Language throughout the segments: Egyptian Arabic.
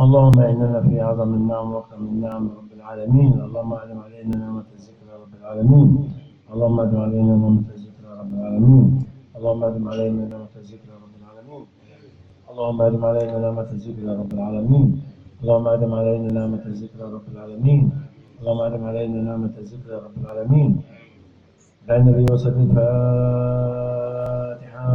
اللهم إننا في أعظم النعم وأكرم النعم رب العالمين اللهم أعلم علينا نعمة الذكر يا رب العالمين اللهم أدم علينا نعمة الذكر يا رب العالمين اللهم أدم علينا نعمة الذكر يا رب العالمين اللهم أدم علينا نعمة الذكر يا رب العالمين اللهم أدم علينا نعمة الذكر يا رب العالمين اللهم أدم علينا نعمة الذكر يا رب العالمين على النبي وسلم الفاتحة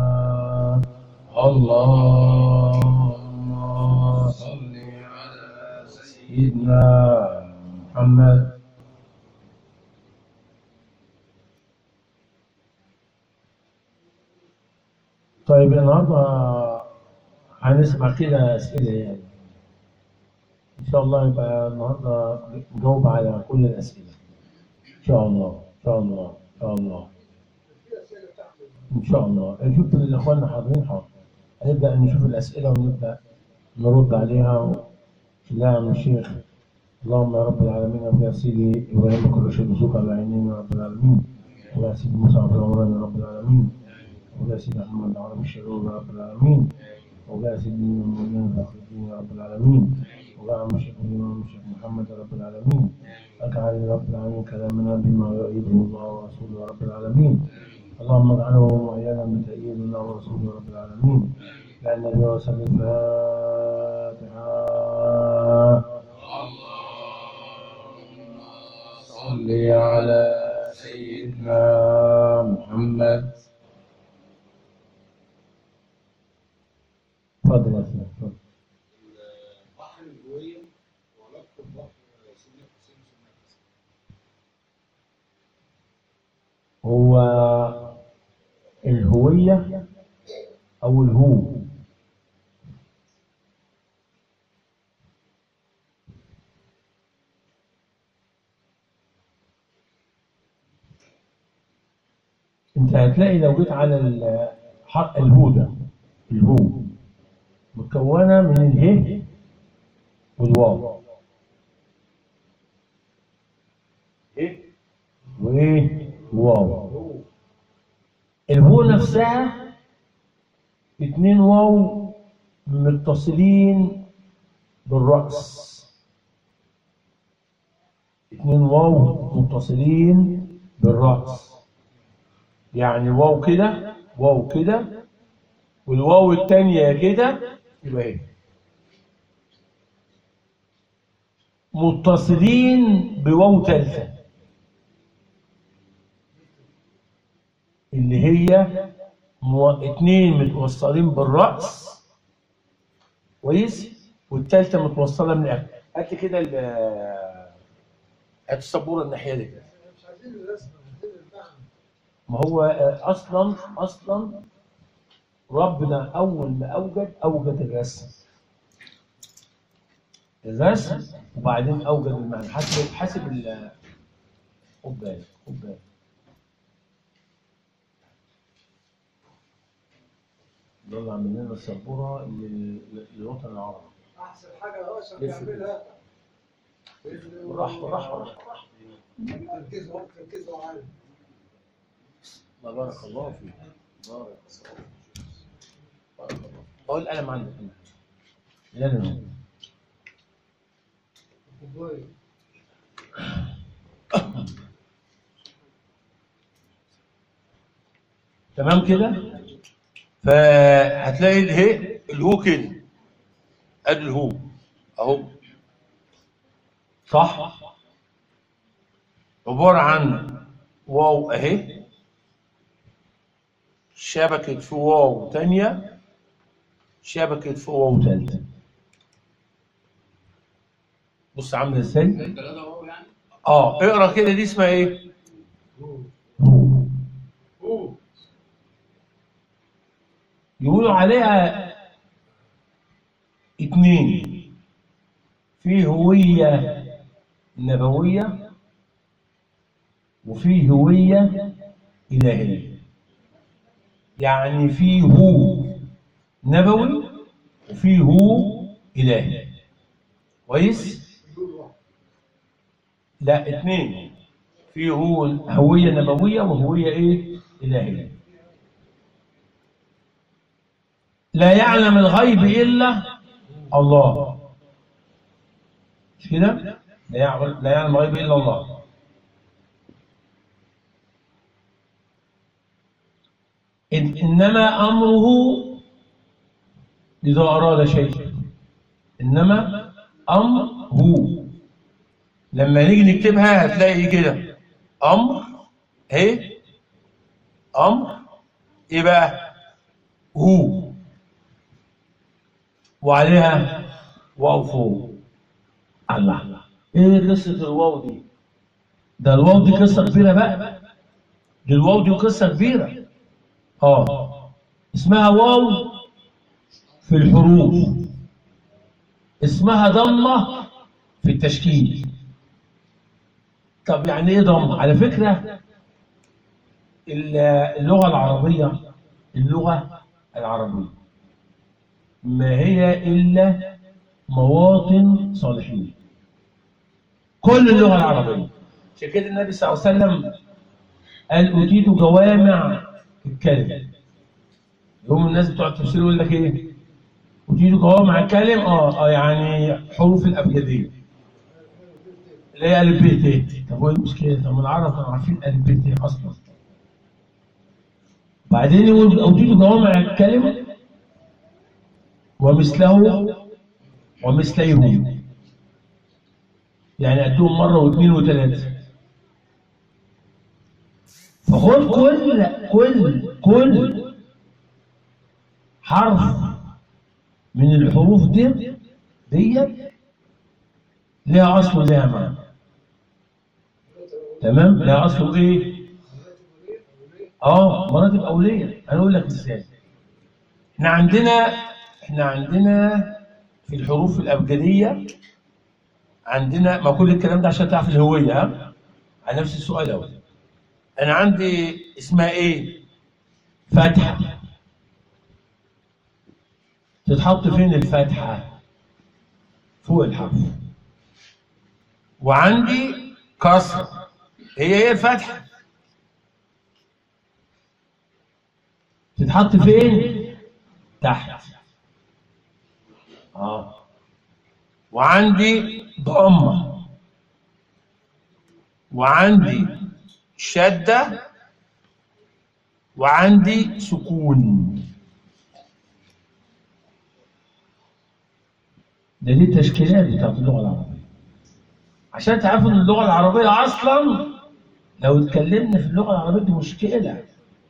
اللهم صل على سيدنا محمد طيب النهارده هنسمع كده اسئله يعني ان شاء الله يبقى النهارده نجاوب على كل الاسئله ان شاء الله ان شاء الله ان شاء الله ان شاء الله شوف الاخوان حاضرين حاضر هنبدا نشوف الاسئله ونبدا نرد عليها لا يا عم الشيخ اللهم يا رب العالمين يا سيدي ابراهيم كل شيء بسوق على عينينا يا رب العالمين ويا سيدي موسى عبد الرحمن يا رب العالمين ويا سيدي محمد عربي الشرور يا رب العالمين ويا سيدي مولانا فخر الدين يا رب العالمين ويا عم الشيخ الامام الشيخ محمد يا رب العالمين اجعل يا رب العالمين كلامنا بما يريده الله ورسوله يا رب العالمين اللهم اجعله معينا بتأييد الله ورسوله يا رب العالمين يا النبي وسلم الفاتحة صل على سيدنا محمد تفضل يا سيدي تفضل بحر الهوية وعلاقته ببحر سيدنا الحسين وسيدنا الحسين هو الهوية أو الهو انت هتلاقي لو جيت على ال- حق الهو ده الهو مكونة من اله والواو ايه وايه واو الهو نفسها اتنين واو متصلين بالرأس اتنين واو متصلين بالرأس يعني واو كده واو كده والواو التانية كده يبقى ايه متصلين بواو تالتة اللي هي مو... اتنين متوصلين بالرأس كويس والتالتة متوصلة من الآخر هات لي كده ال هات السبورة الناحية دي كده مش عايزين الرسم عايزين المعنى ما هو آه، اصلا اصلا ربنا اول ما اوجد اوجد الرسم الرسم وبعدين اوجد المعنى حسب حسب ال خد بالك خد بالك يلا عامل لنا السبوره لل- للوطن العربي احسن حاجة هو عشان لف بيعملها بالراحه بالراحه بالراحه تركيزه تركيزه عالي الله بارك الله فيك بارك الله بارك الله هو القلم عندك هنا القلم هنا. كوباية تمام كده فهتلاقي اله الهو كده ادي الهو اهو صح عباره عن واو اهي شبكه في واو تانية شبكه في واو تالتة بص عامله ازاي ثلاثة واو يعني اه اقرا كده دي اسمها ايه هو هو هو يقولوا عليها اتنين في هوية نبوية وفي هوية إلهية يعني في هو نبوي وفي هو إلهي كويس؟ بدون واحد لا اتنين في هو هوية نبوية وهوية ايه؟ إلهية لا يعلم الغيب إلا الله مش كده؟ لا يعلم لا يعلم الغيب الا الله إن إنما أمره إذا أراد شيء إنما أمره لما نيجي نكتبها هتلاقي كده أمر هي أمر إيه بقى؟ هو وعليها واو فوق الله ايه قصة الواو دي؟ ده الواو دي قصة كبيرة بقى دي الواو دي قصة كبيرة اه اسمها واو في الحروف اسمها ضمة في التشكيل طب يعني ايه ضمة؟ على فكرة اللغة العربية اللغة العربية ما هي إلا مواطن صالحين كل اللغة العربية عشان كده النبي صلى الله عليه وسلم قال أوتيت جوامع الكلم يوم الناس بتوع التفسير يقول لك إيه؟ أوتيت جوامع الكلم اه اه يعني حروف الأبجدية اللي هي ألف ب ت طب وإيه المشكلة؟ طب ما العرب كانوا عارفين ألف ب ت أصلا بعدين يقول أوتيت جوامع الكلم ومثله ومثليه يعني قدهم مرة واثنين وثلاثة فخد كل كل كل حرف من الحروف دي ديت ليها أصل وليها معنى تمام ليها أصل إيه؟ اه مراتب أولية أنا أقول لك إزاي إحنا عندنا إحنا عندنا في الحروف الأبجدية عندنا ما كل الكلام ده عشان تعرف الهوية ها؟ على نفس السؤال أول أنا عندي اسمها إيه؟ فتحة تتحط فين الفتحة؟ فوق الحرف وعندي كسرة هي هي الفتحة تتحط فين؟ تحت اه وعندي ضمة وعندي شدة وعندي سكون ده دي التشكيلات بتاعت اللغة العربية عشان تعرفوا ان اللغة العربية اصلا لو اتكلمنا في اللغة العربية دي مشكلة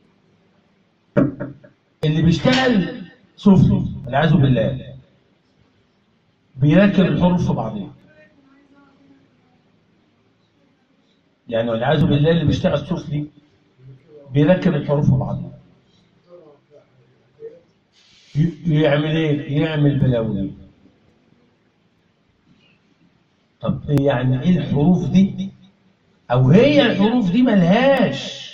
اللي بيشتغل سفلي والعياذ بالله بيركب الحروف في بعضها يعني والعياذ بالله اللي بيشتغل سفلي بيركب الحروف في بعضها ي- يعمل ايه؟ يعمل بلاوي طب إيه يعني ايه الحروف دي؟ او هي الحروف دي ملهاش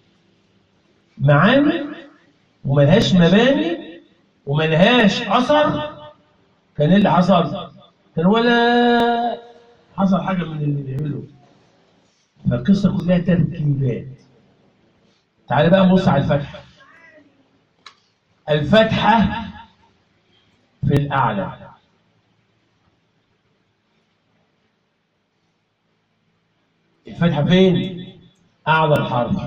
معاني وملهاش مباني وملهاش اثر كان ايه اللي حصل؟ كان ولا حصل حاجه من اللي بيعمله فالقصه كلها تركيبات تعال بقى نبص على الفتحه الفتحه في الاعلى الفتحه فين؟ اعلى الحرف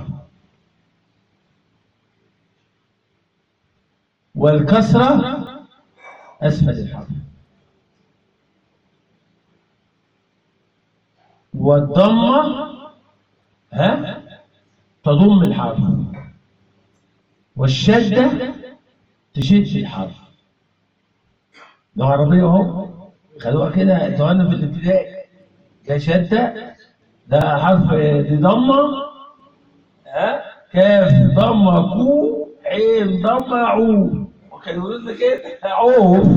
والكسره اسفل الحرف والضمه ها تضم الحرف والشده تشد الحرف لغه عربيه اهو خدوها كده انتوا عندنا في الابتدائي ده شده ده حرف دي ضمه ها كاف ضمه كو عين ضمه عو وكانوا يقولوا لنا كده عوف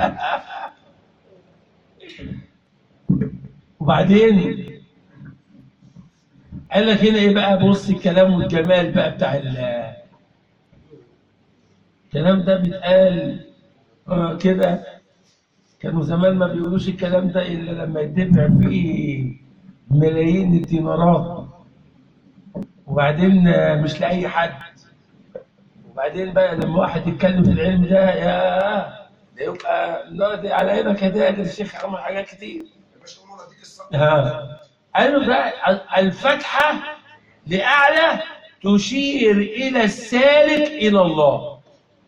وبعدين قال لك هنا ايه بقى بص الكلام والجمال بقى بتاع ال- الكلام ده بيتقال آه كده كانوا زمان ما بيقولوش الكلام ده الا لما يدفع فيه ملايين الدينارات وبعدين آه، مش لاي حد وبعدين بقى لما واحد يتكلم في العلم ده يا ده يبقى لا دي على عينك هدايا ده الشيخ عمل حاجات كتير مش امور هتيجي الصف ها قالوا بقى الفتحة لأعلى تشير إلى السالك إلى الله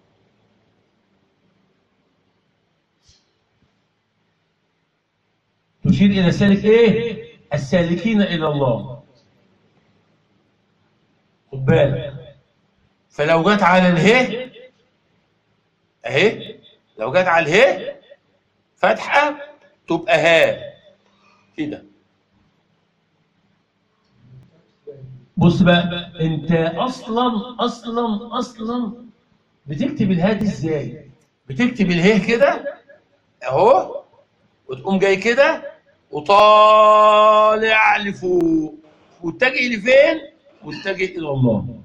تشير إلى السالك إيه؟ السالكين إلى الله خد بالك فلو جت على اله اهي لو جت على اله فتحة تبقى ها كده بص بقى انت اصلا اصلا اصلا بتكتب الها دي ازاي بتكتب اله كده اهو وتقوم جاي كده وطالع لفوق واتجه لفين واتجه الى الله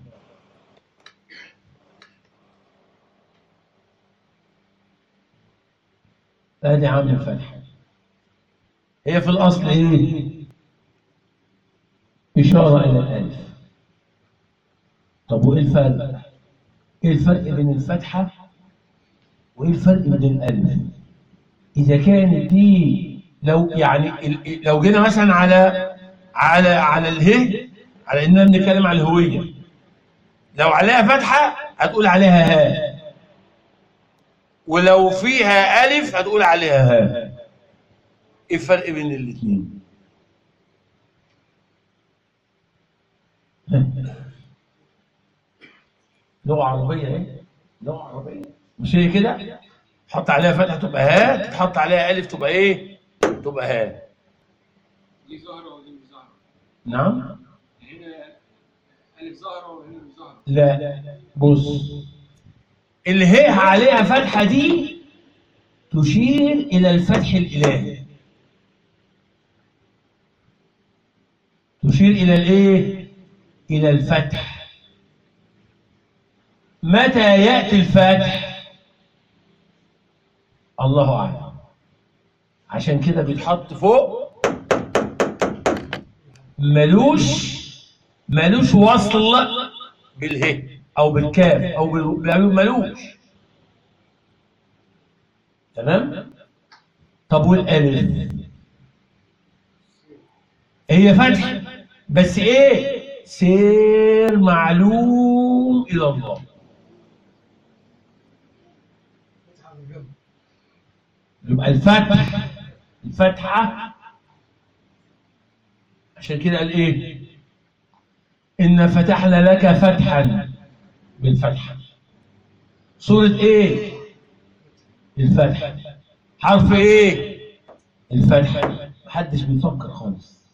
ادي عامل الفتحه هي في الاصل ايه اشاره الى الالف طب وايه الفرق ايه الفرق بين الفتحه وايه الفرق بين الالف اذا كانت دي لو يعني ال- لو جينا مثلا على على على اله على اننا بنتكلم على الهويه لو عليها فتحه هتقول عليها ها ولو فيها الف هتقول عليها ها ايه الفرق بين الاثنين لغه عربيه ايه لغه عربيه مش هي كده تحط عليها فتحه تبقى ها تتحط عليها الف تبقى ايه تبقى ها دي زهرة ودي مش زهرة نعم هنا ألف زهرة وهنا مش زهرة لا بص اللي هي عليها فتحة دي تشير إلى الفتح الإلهي تشير إلى الإيه؟ إلى الفتح متى يأتي الفتح؟ الله أعلم عشان كده بيتحط فوق ملوش ملوش وصل باله او بالكاف او بال- ملوش تمام طب والالف هي فتح بس ايه سير معلوم الى الله يبقى الفتح الفتحه عشان كده قال ايه إن فتحنا لك فتحا بالفتحة سورة إيه؟ الفتح حرف إيه؟ الفتح محدش بيفكر خالص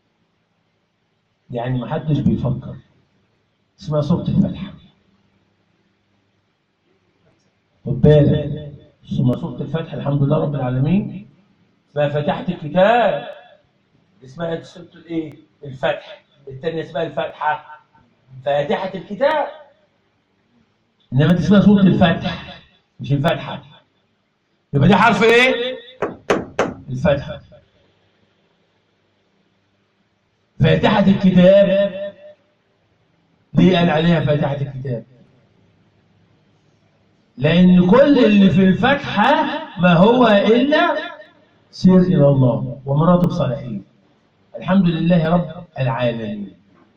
يعني محدش بيفكر اسمها سورة الفتح خد بالك اسمها سورة الفتح الحمد لله رب العالمين اسمها فتحت الكتاب اسمها سورة الإيه؟ الفتح الثانية اسمها الفاتحة فاتحة الكتاب إنما دي اسمها سورة الفتح مش الفاتحة يبقى دي حرف إيه؟ الفتحة فاتحة الكتاب ليه قال عليها فاتحة الكتاب؟ لأن كل اللي في الفتحة ما هو إلا سير إلى الله ومراتب صالحين الحمد لله رب العالمين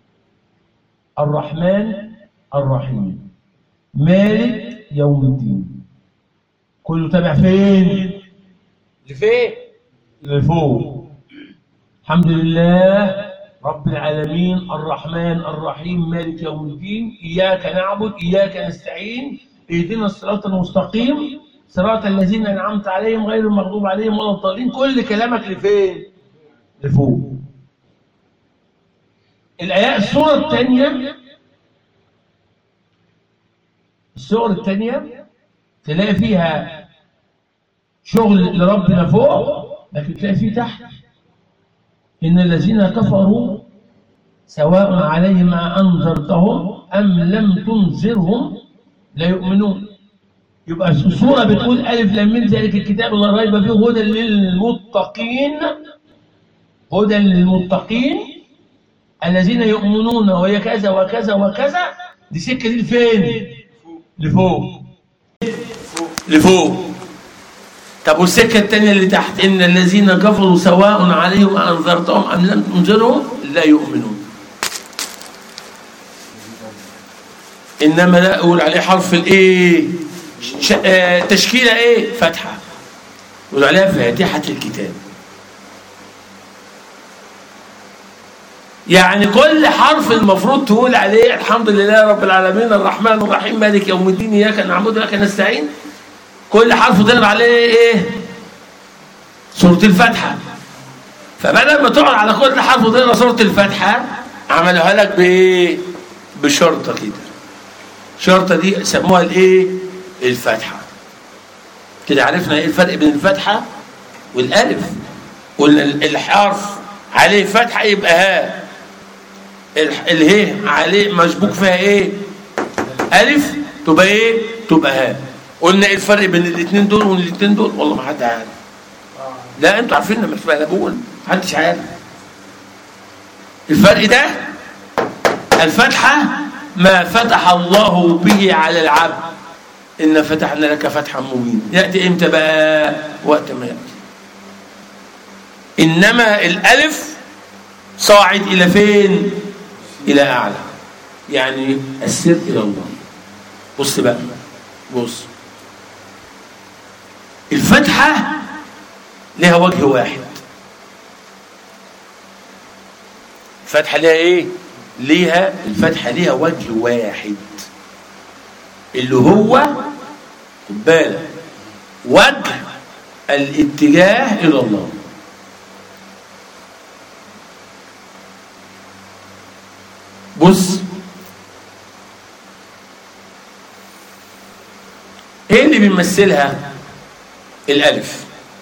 الرحمن الرحيم مالك يوم الدين كله تابع فين لفين لفوق الحمد لله رب العالمين الرحمن الرحيم مالك يوم الدين إياك نعبد إياك نستعين اهدنا الصراط المستقيم صراط الذين أنعمت عليهم غير المغضوب عليهم ولا الضالين كل كلامك لفين لفوق الآيات السورة الثانية السورة الثانية تلاقي فيها شغل لربنا فوق لكن تلاقي فيه تحت إن الذين كفروا سواء عليهم أنذرتهم أم لم تنذرهم لا يؤمنون يبقى السورة بتقول ألف لام من ذلك الكتاب لا ريب فيه هدى للمتقين هدى للمتقين الذين يؤمنون وهي كذا وكذا وكذا دي سكه دي لفين؟ لفوق لفوق طب والسكه الثانيه اللي تحت ان الذين كفروا سواء عليهم انذرتهم ام لم تنذرهم لا يؤمنون انما لا اقول عليه حرف الايه ش... آه تشكيله ايه فتحه يقول عليها فاتحه الكتاب يعني كل حرف المفروض تقول عليه الحمد لله رب العالمين الرحمن الرحيم مالك يوم الدين اياك نعبد واياك نستعين كل حرف تقرا عليه ايه سوره الفاتحه فبدل ما تقعد على كل حرف وتقرا سوره الفاتحه عملوها لك بايه بشرطه كده شرطه دي سموها الايه الفاتحه كده عرفنا ايه الفرق بين الفاتحه والالف قلنا الحرف عليه فتحه يبقى ها اله عليه مشبوك فيها ايه الف تبقى ايه تبقى ها قلنا ايه الفرق بين الاثنين دول والاثنين دول والله ما حد عارف لا انتوا عارفين لما انا بقول محدش عارف الفرق ده الفتحه ما فتح الله به على العبد إن فتحنا لك فتحا مبينا يأتي إمتى بقى وقت ما يأتي إنما الألف صاعد إلى فين إلى أعلى يعني السر إلى الله بص بقى بص الفتحة لها وجه واحد الفتحة لها إيه ليها الفتحة ليها وجه واحد اللي هو خد بالك وجه الاتجاه الى الله بص ايه اللي بيمثلها الالف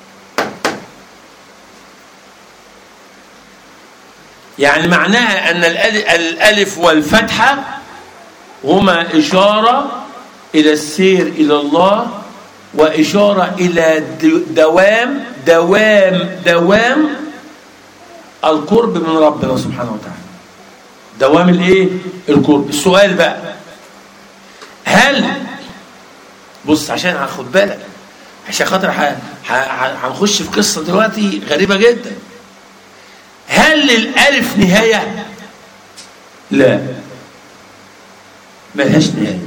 يعني معناها ان الالف والفتحه هما اشاره إلى السير إلى الله وإشارة إلى دوام دوام دوام القرب من ربنا سبحانه وتعالى دوام الايه القرب السؤال بقى هل بص عشان هاخد بالك عشان خاطر هنخش في قصه دلوقتي غريبه جدا هل للالف نهايه لا ملهاش نهايه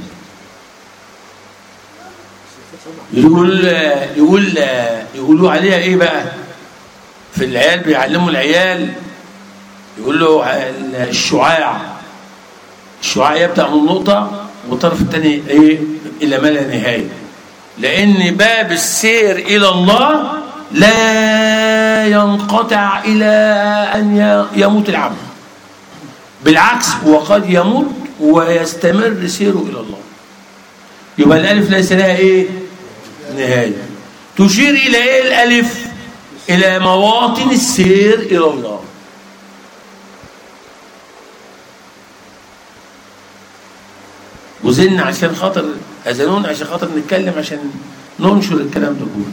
يقول يقول يقولوا عليها ايه بقى في العيال بيعلموا العيال يقول له الشعاع الشعاع يبدا من نقطه والطرف الثاني ايه الى ما لا نهايه لان باب السير الى الله لا ينقطع الى ان يموت العبد بالعكس وقد يموت ويستمر سيره الى الله يبقى الالف ليس لها ايه نهايه تشير الى ايه الالف الى مواطن السير الى الله وزلنا عشان خاطر اذنون عشان خاطر نتكلم عشان ننشر الكلام ده كله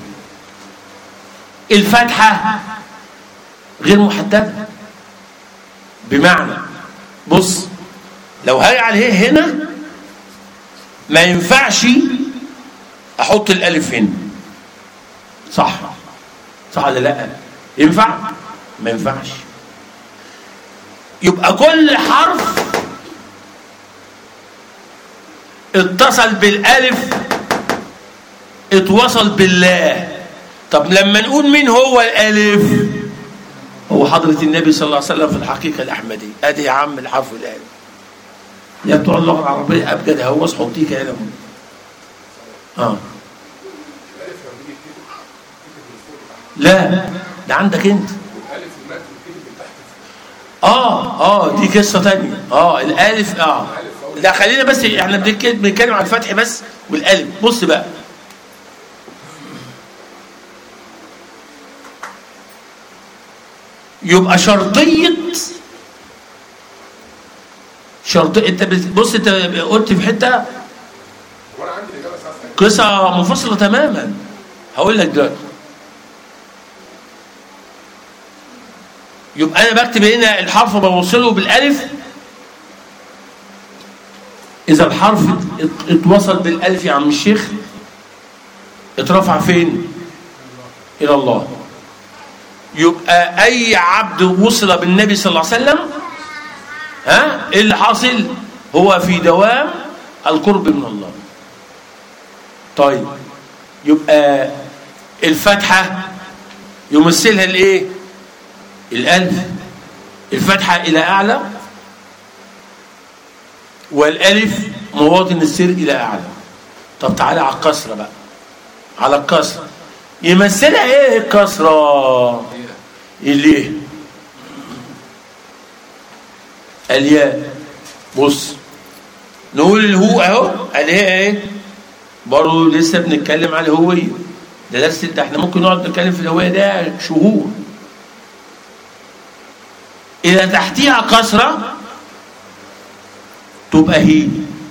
الفاتحه غير محدده بمعنى بص لو هاجي عليه هنا ما ينفعش احط الالف هنا صح صح ولا لا ينفع ما ينفعش يبقى كل حرف اتصل بالالف اتوصل بالله طب لما نقول مين هو الالف هو حضرة النبي صلى الله عليه وسلم في الحقيقة الأحمدية أدي يا عم الحرف الآلف يا بتوع اللغة العربية أبجد هوس حطيه كده اه لا ده عندك انت اه اه دي قصه تانية اه الالف اه لا خلينا بس احنا بنتكلم عن الفتح بس والالف بص بقى يبقى شرطيه شرط انت بص انت قلت في حته قصه منفصله تماما هقول لك دلوقتي يبقى انا بكتب هنا الحرف بوصله بالالف اذا الحرف اتوصل بالالف يا عم الشيخ اترفع فين الى الله يبقى اي عبد وصل بالنبي صلى الله عليه وسلم ها ايه اللي حاصل هو في دوام القرب من الله طيب يبقى الفتحه يمثلها الايه الالف الفتحه الى اعلى والالف مواطن السر الى اعلى طب تعالى على الكسره بقى على الكسره يمثلها ايه الكسره اللي الياء بص نقول الهو اهو اللي هي ايه برضه لسه بنتكلم على الهويه ده درس ده احنا ممكن نقعد نتكلم في الهويه ده شهور اذا تحتيها كسره تبقى هي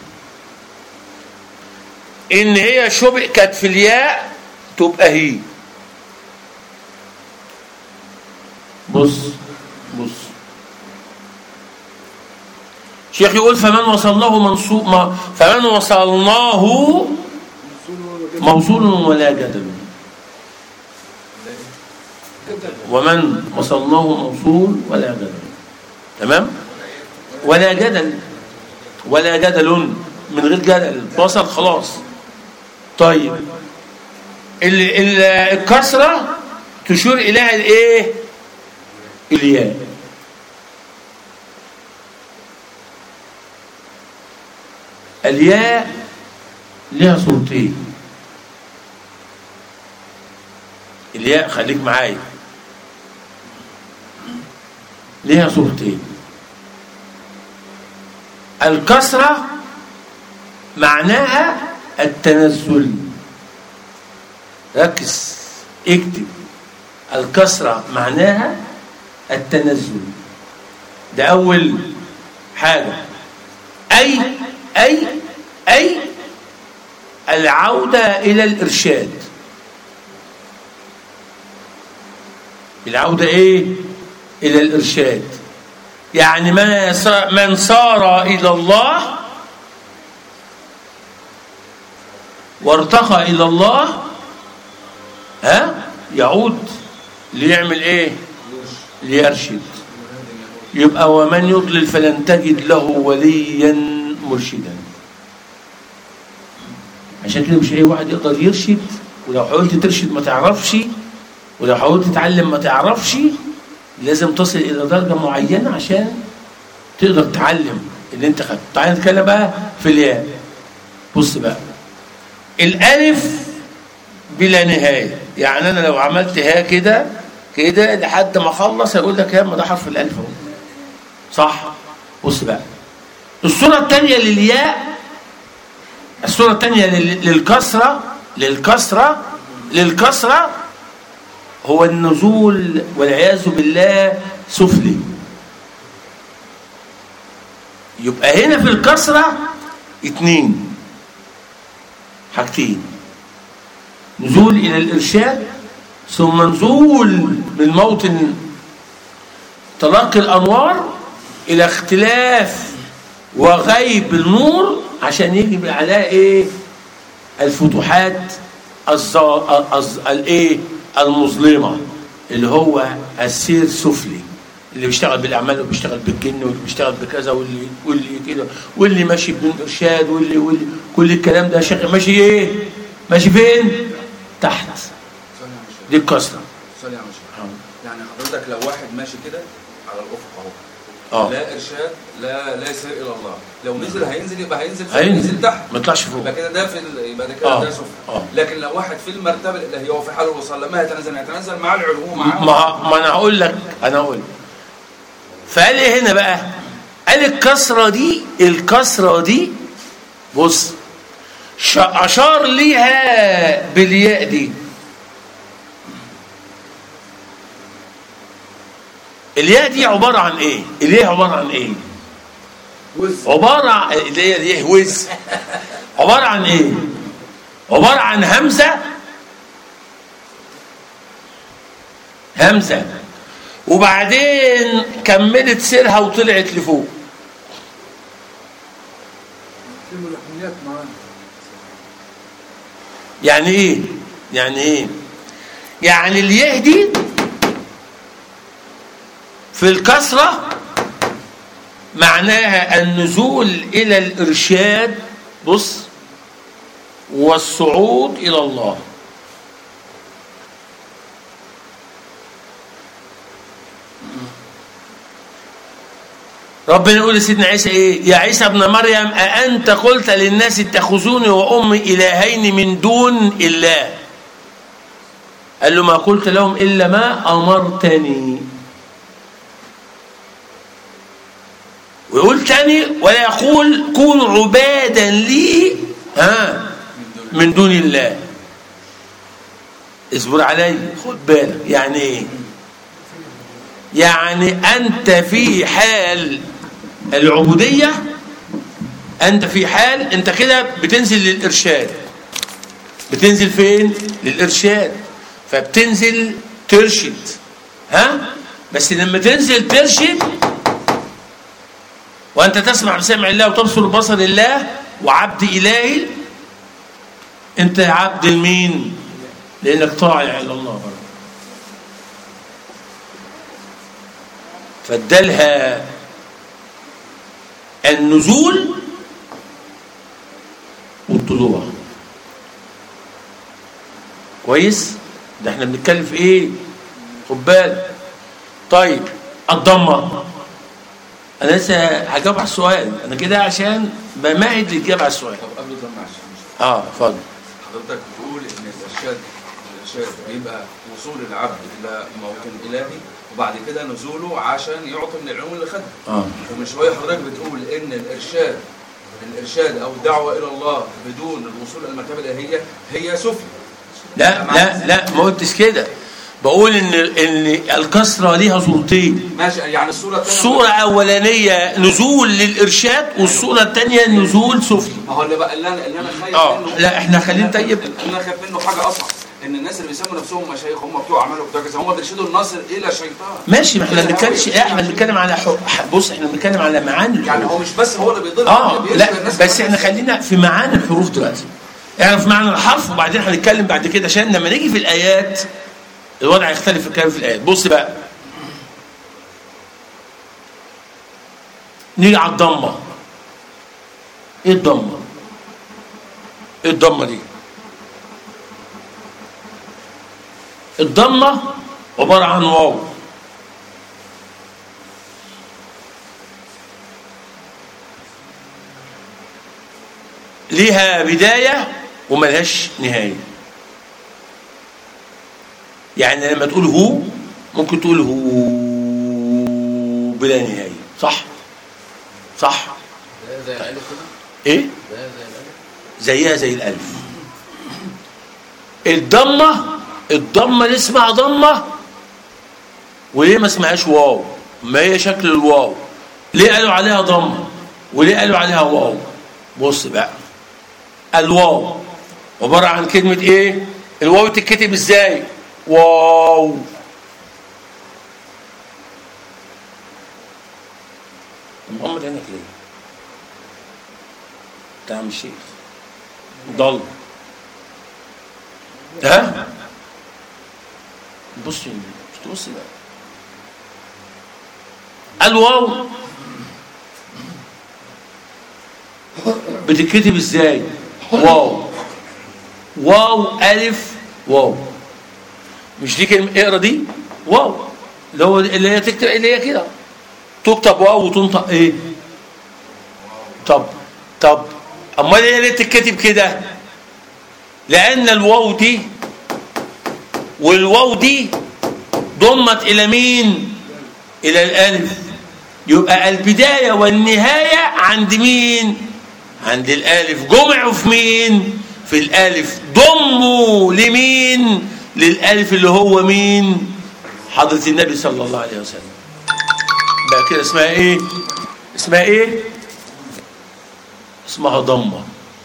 ان هي شبكت في الياء تبقى هي بص بص شيخ يقول فمن وصلناه منصوب ما فمن وصلناه موصول ولا جدل ومن وصلناه موصول ولا جدل تمام ولا جدل ولا جدل من غير جدل وصل خلاص طيب ال- ال- الكسرة تشير إليها الإيه؟ الياء الياء لها صورتين الياء خليك معايا لها صورتين الكسرة معناها التنزل ركز اكتب الكسرة معناها التنزل ده أول حاجة أي أي أي العودة إلى الإرشاد العودة إيه؟ إلى الإرشاد يعني من ص- من صار إلى الله وارتقى إلى الله ها يعود ليعمل إيه؟ ليرشد يبقى ومن يضلل فلن تجد له وليا مرشدا عشان كده مش اي واحد يقدر يرشد ولو حاولت ترشد ما تعرفش ولو حاولت تتعلم ما تعرفش لازم تصل الى درجه معينه عشان تقدر تعلم اللي انت خدته تعالى نتكلم بقى في الياء بص بقى الالف بلا نهايه يعني انا لو عملت ها كده كده لحد ما اخلص هيقول لك يا ما ده حرف الالف اهو صح بص بقى الصوره الثانيه للياء الصوره الثانيه لل- للكسره للكسره للكسره هو النزول والعياذ بالله سفلي يبقى هنا في الكسرة اتنين حاجتين نزول إلى الإرشاد ثم نزول من موطن تلقي الأنوار إلى اختلاف وغيب النور عشان يجب عليها إيه الفتوحات الز- الز- الايه المظلمه اللي هو السير السفلي اللي بيشتغل بالاعمال وبيشتغل بالجن واللي بيشتغل بكذا واللي واللي كده واللي ماشي بدون ارشاد واللي واللي كل الكلام ده شغال ماشي ايه؟ ماشي فين؟ تحت دي الكسره سوري يا مشايخ يعني حضرتك لو واحد ماشي كده على الافق اهو اه لا ارشاد لا لا يسير الى الله لو نزل هينزل يبقى هينزل فوق، هينزل ينزل تحت ما يطلعش فوق يبقى كده ده في ال- يبقى ده كده آه. ده سفل آه. لكن لو واحد في المرتبه الالهيه وفي حال الوصال لما يتنزل يتنزل مع العلو معاه ما ما انا هقول لك انا هقول لك فقال ايه هنا بقى قال الكسره دي الكسره دي بص ش- اشار ليها بالياء دي الياء دي عباره عن ايه الياء عباره عن ايه وز عباره عن اللي هي الياء وز عباره عن ايه عباره عن همزه همزه وبعدين كملت سيرها وطلعت لفوق في ملحنيات معانا يعني ايه يعني ايه يعني الياء دي في الكسرة معناها النزول إلى الإرشاد بص والصعود إلى الله ربنا يقول لسيدنا عيسى ايه يا عيسى ابن مريم أأنت قلت للناس اتخذوني وأمي إلهين من دون الله قال له ما قلت لهم إلا ما أمرتني ويقول تاني ولا يقول كونوا عبادا لي ها من دون الله اصبر علي خد بالك يعني ايه يعني انت في حال العبودية انت في حال انت كده بتنزل للارشاد بتنزل فين للارشاد فبتنزل ترشد ها بس لما تنزل ترشد وأنت تسمع بسمع الله وتبصر ببصر الله وعبد إلهي أنت عبد المين لأنك طاعع إلى الله برضه فادالها النزول والطلوع كويس ده احنا بنتكلم في ايه خد بالك طيب الضمه انا لسه هجاوب على السؤال انا كده عشان بمهد للاجابه على السؤال طب قبل ده معلش اه اتفضل حضرتك بتقول ان الارشاد الارشاد بيبقى وصول العبد الى موطن الهي وبعد كده نزوله عشان يعطي من العلوم اللي خدها اه ومن شويه حضرتك بتقول ان الارشاد الارشاد او الدعوه الى الله بدون الوصول الى المرتبه الالهيه هي سفلى لا لا لا ما قلتش كده بقول ان ان الكسره ليها صورتين ماشي يعني الصوره الثانيه صوره اولانيه نزول للارشاد والصوره الثانيه نزول سفلي ما هو اللي بقى اللي انا اللي انا خايف اه منه لا احنا خلينا طيب اللي انا خايف منه حاجه اصعب ان الناس اللي بيسموا نفسهم مشايخ هم بتوع اعمال وبتوع كذا هم بيرشدوا الناصر الى شيطان ماشي ما احنا ما بنتكلمش احنا بنتكلم على حق بص احنا بنتكلم على معاني يعني الحروف هو مش بس هو اللي بيضل اه بيرشد لا الناس بس كمان. احنا خلينا في معاني الحروف دلوقتي اعرف معنى الحرف وبعدين هنتكلم بعد كده عشان لما نيجي في الايات الوضع يختلف في الكلام في الايات بص بقى نيجي على الضمه ايه الضمه ايه الضمه دي الضمه عباره عن واو ليها بداية وملهاش نهاية يعني لما تقول هو ممكن تقول هو بلا نهاية صح صح زي الالف كده ايه زي زي الالف زيها زي الألف الضمة الضمة اللي اسمها ضمة وليه ما اسمهاش واو ما هي شكل الواو ليه قالوا عليها ضمة وليه قالوا عليها واو بص بقى الواو عبارة عن كلمة ايه الواو تتكتب ازاي واو محمد هناك ليه ده عم الشيخ ضل ها بص مش تبص بقى الواو بتتكتب ازاي واو واو الف واو مش دي كلمه اقرا دي واو اللي هو اللي هي تكتب اللي هي كده تكتب واو وتنطق ايه طب طب امال ايه ليه تتكتب كده لان الواو دي والواو دي ضمت الى مين الى الالف يبقى البدايه والنهايه عند مين عند الالف جمعوا في مين في الالف ضموا لمين للالف اللي هو مين حضره النبي صلى الله عليه وسلم بقى كده اسمها ايه اسمها ايه اسمها ضمه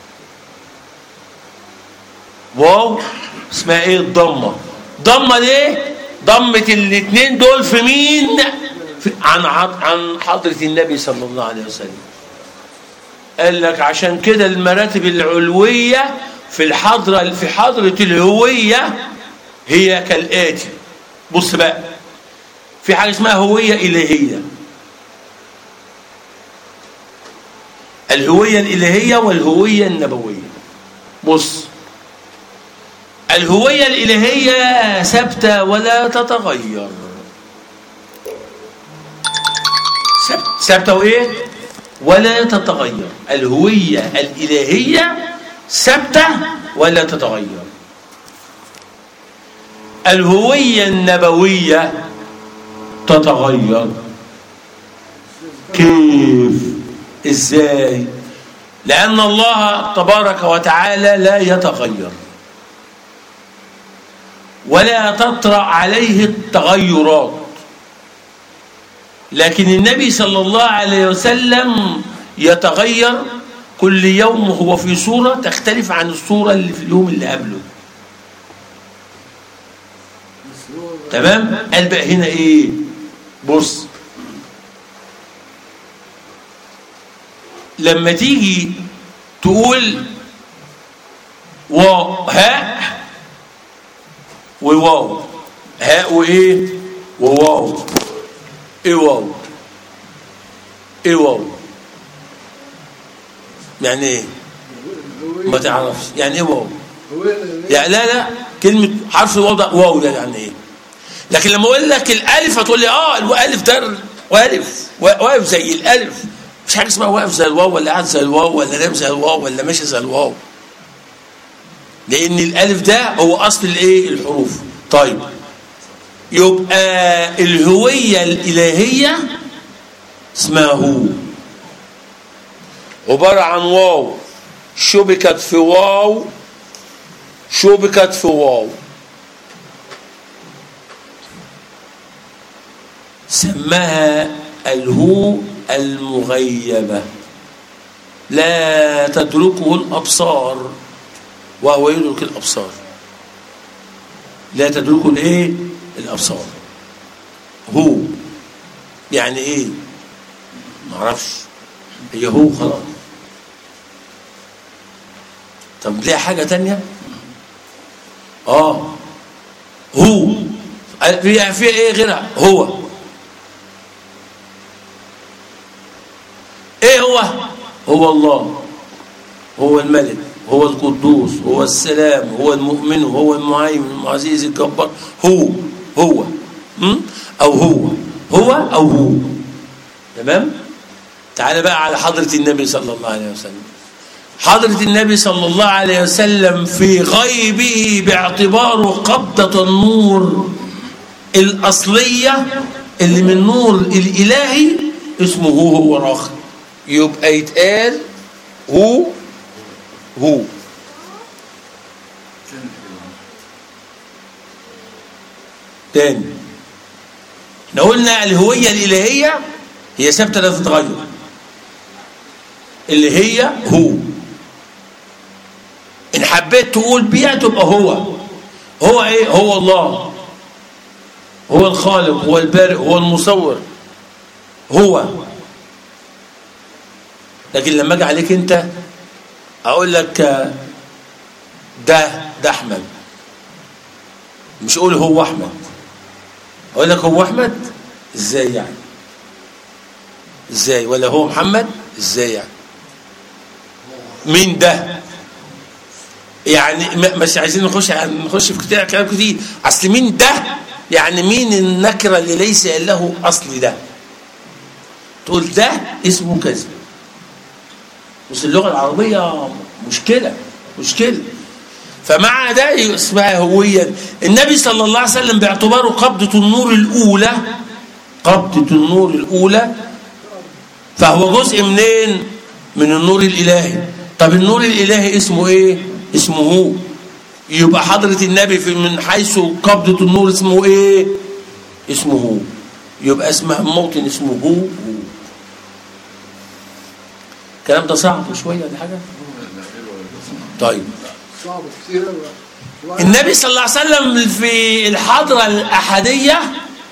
واو اسمها ايه الضمه ضمه ليه ضمه الاثنين دول في مين في عن عن- عن حضره النبي صلى الله عليه وسلم قال لك عشان كده المراتب العلويه في الحضره في حضره الهويه هي كالآتي بص بقى في حاجة اسمها هوية إلهية الهوية الإلهية والهوية النبوية بص الهوية الإلهية ثابتة ولا تتغير ثابت- ثابتة وإيه؟ ولا تتغير الهوية الإلهية ثابتة ولا تتغير الهوية النبوية تتغير كيف ازاي لأن الله تبارك وتعالى لا يتغير ولا تطرأ عليه التغيرات لكن النبي صلى الله عليه وسلم يتغير كل يوم هو في صورة تختلف عن الصورة اللي في اليوم اللي قبله تمام قال بقى هنا ايه بص لما تيجي تقول واو هاء وواو هاء وايه وواو ايه واو ايه واو يعني ايه ما تعرفش يعني ايه واو يعني لا لا كلمة حرف الواو ده واو ده يعني ايه لكن لما اقول لك الالف هتقول لي اه الالف ده والف واقف زي الالف مش حاجه اسمها واقف زي الواو ولا قاعد زي الواو ولا نام زي الواو ولا ماشي زي الواو لان الالف ده هو اصل الايه الحروف طيب يبقى الهويه الالهيه اسمها هو عباره عن واو شبكت في واو شبكت في واو سماها الهو المغيبة لا تدركه الأبصار وهو يدرك الأبصار لا تدركه الايه الأبصار هو يعني ايه معرفش هي هو خلاص طب ليها حاجة تانية اه هو فيها فيها ايه غيرها هو ايه هو هو الله هو الملك هو القدوس هو السلام هو المؤمن هو المهيمن العزيز الجبار هو هو م? او هو هو او هو تمام تعال بقى على حضرة النبي صلى الله عليه وسلم حضرة النبي صلى الله عليه وسلم في غيبه باعتباره قبضة النور الأصلية اللي من نور الإلهي اسمه هو هو راخي يبقى يتقال هو هو تاني احنا قلنا الهوية الإلهية هي ثابتة لا تتغير اللي هي هو إن حبيت تقول بيها تبقى هو هو إيه هو الله هو الخالق هو البارئ هو المصور هو لكن لما اجي عليك انت اقول لك ده ده احمد مش اقول هو احمد اقول لك هو احمد ازاي يعني ازاي ولا هو محمد ازاي يعني مين ده يعني مش عايزين نخش نخش في كتير كلام كتير اصل مين ده يعني مين النكره اللي ليس له اصل ده تقول ده اسمه كذا بس اللغه العربيه مشكله مشكله فمع ده اسمها هويا النبي صلى الله عليه وسلم باعتباره قبضة النور الأولى قبضة النور الأولى فهو جزء منين من النور الإلهي طب النور الإلهي اسمه إيه اسمه هو يبقى حضرة النبي في من حيث قبضة النور اسمه إيه اسمه هو يبقى اسمها موطن اسمه هو هو الكلام ده صعب شوية ولا حاجة طيب صعب كتير النبي صلى الله عليه وسلم في الحضرة الأحدية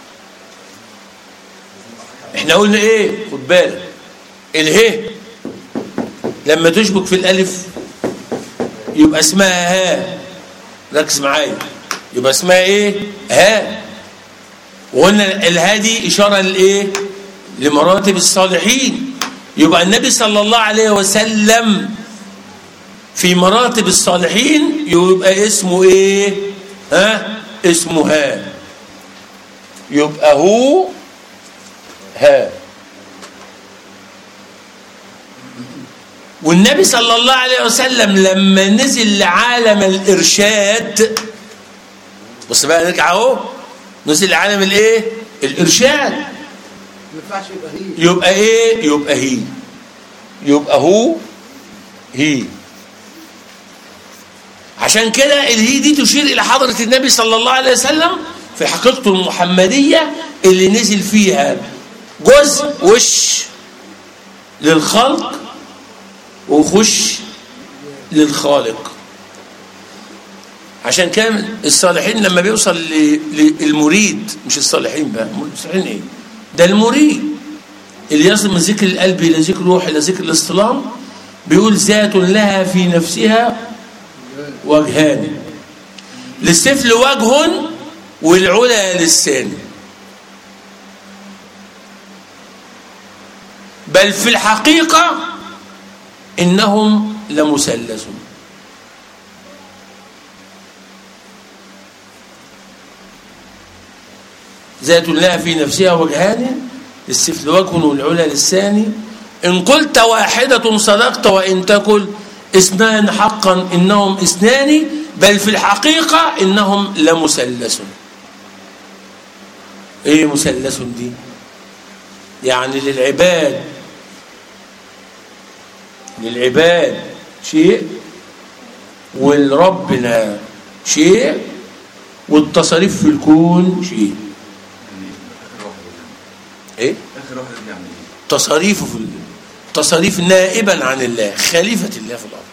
احنا قلنا ايه خد بالك اله لما تشبك في الالف يبقى اسمها ها ركز معايا يبقى اسمها ايه ها وقلنا الهادي اشاره لايه لمراتب الصالحين يبقى النبي صلى الله عليه وسلم في مراتب الصالحين يبقى اسمه ايه ها اسمه ها يبقى هو ها والنبي صلى الله عليه وسلم لما نزل لعالم الارشاد بص بقى نرجع اهو نزل لعالم الايه الارشاد ما ينفعش يبقى هي يبقى ايه يبقى هي يبقى هو هي عشان كده الهي دي تشير الى حضره النبي صلى الله عليه وسلم في حقيقته المحمديه اللي نزل فيها جزء وش للخلق وخش للخالق عشان كده الصالحين لما بيوصل ل- للمريد مش الصالحين بقى الصالحين ايه ده المريد اللي يصل من ذكر القلب الى ذكر الروح الى ذكر الاصطلام بيقول ذات لها في نفسها وجهان للسفل وجه والعلا للسان بل في الحقيقة إنهم لمثلثون ذات لها في نفسها وجهان للسفل وجه والعلا للثاني إن قلت واحدة صدقت وإن تكن اثنان حقا إنهم اثنان بل في الحقيقة إنهم لمثلث إيه مثلث دي يعني للعباد للعباد شيء ولربنا شيء والتصاريف في الكون شيء ايه اخر واحد بنعمل ايه؟ تصاريفه في ال- تصاريف نائبا عن الله خليفة الله في الأرض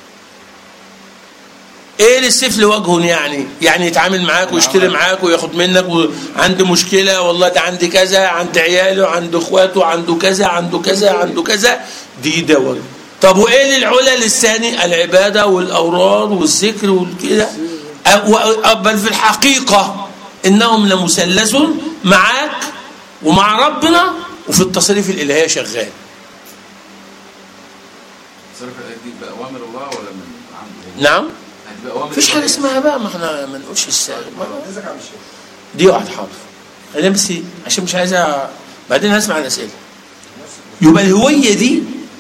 ايه للسفل وجه يعني يعني يتعامل معاك ويشتري معاك وياخد منك وعنده مشكلة والله ده عندي كذا عند عياله عنده اخواته عنده كذا عنده كذا عنده كذا دي ده وجه طب وايه للعلا للثاني العبادة والاوراد والذكر والكده أ- و- بل في الحقيقة انهم لمثلث معاك ومع ربنا وفي التصريف الالهيه شغال صرف دي بأوامر الله ولا من عنده؟ نعم هتبقى أوامر مفيش حاجه الله. اسمها بقى ما احنا ما نقولش الساعه ازيك يا عم الشيخ دي واحد حاضر انا بس عشان مش عايز أ- بعدين هسمع الاسئله يبقى الهويه دي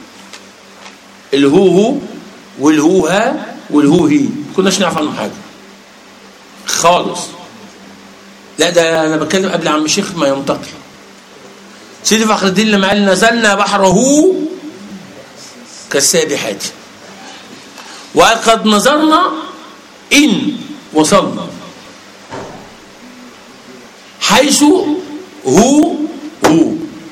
الهو هو والهو ها والهو هي ما كناش نعرف عنهم حاجه خالص لا ده انا بتكلم قبل عم الشيخ ما ينتقل سيدي فخر الدين لما قال نزلنا بحره كالسابحات وقال قد نظرنا ان وصلنا حيث هو هو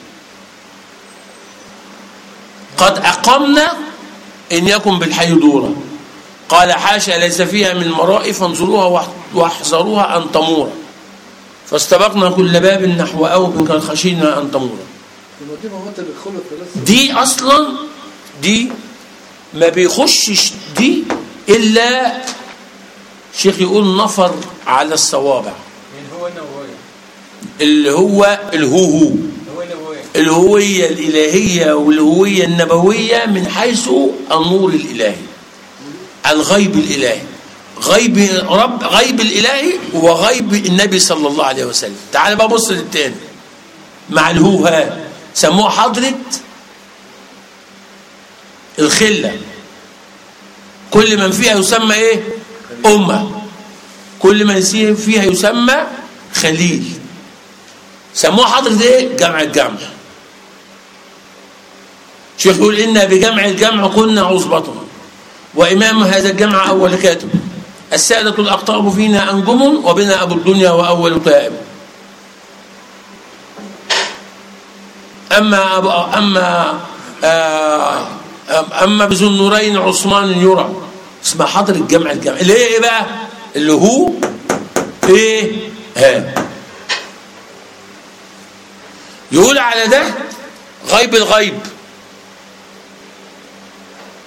قد أقمنا إن يكن بالحي دورا قال حاشا ليس فيها من مرائي فانظروها واحذروها أن تمور فاستبقنا كل باب نحو أوب قد خشينا أن تمور يبقى دي مواد اللي خلق لسه دي أصلا دي ما بيخشش دي إلا شيخ يقول نفر على الصوابع من هو النووية اللي هو الهو هو هو النووية الهوية الإلهية والهوية النبوية من حيث النور الإلهي الغيب الإلهي غيب رب غيب الإلهي وغيب النبي صلى الله عليه وسلم تعال بقى بص للتاني مع الهو ها سموها حضرة الخلة كل من فيها يسمى ايه أمة كل من فيها يسمى خليل سموها حضرة ايه جمع الجمع شيخ يقول إنا بجمع الجمع كنا عصبة وإمام هذا الجمع أول كاتب السادة الأقطاب فينا أنجم وبنا أبو الدنيا وأول تائب أما أبو أما آه أما بذو النورين عثمان يرى اسمها حضر الجمع الجمع اللي هي إيه بقى اللي هو إيه ها يقول على ده غيب الغيب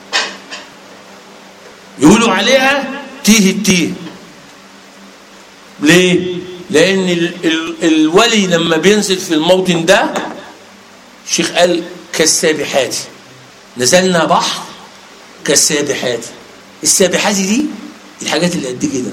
يقولوا عليها تيه التيه ليه؟ لأن ال ال الولي لما بينزل في الموطن ده الشيخ قال كالسابحات نزلنا بحر كالسابحات السابحات دي الحاجات اللي قد كده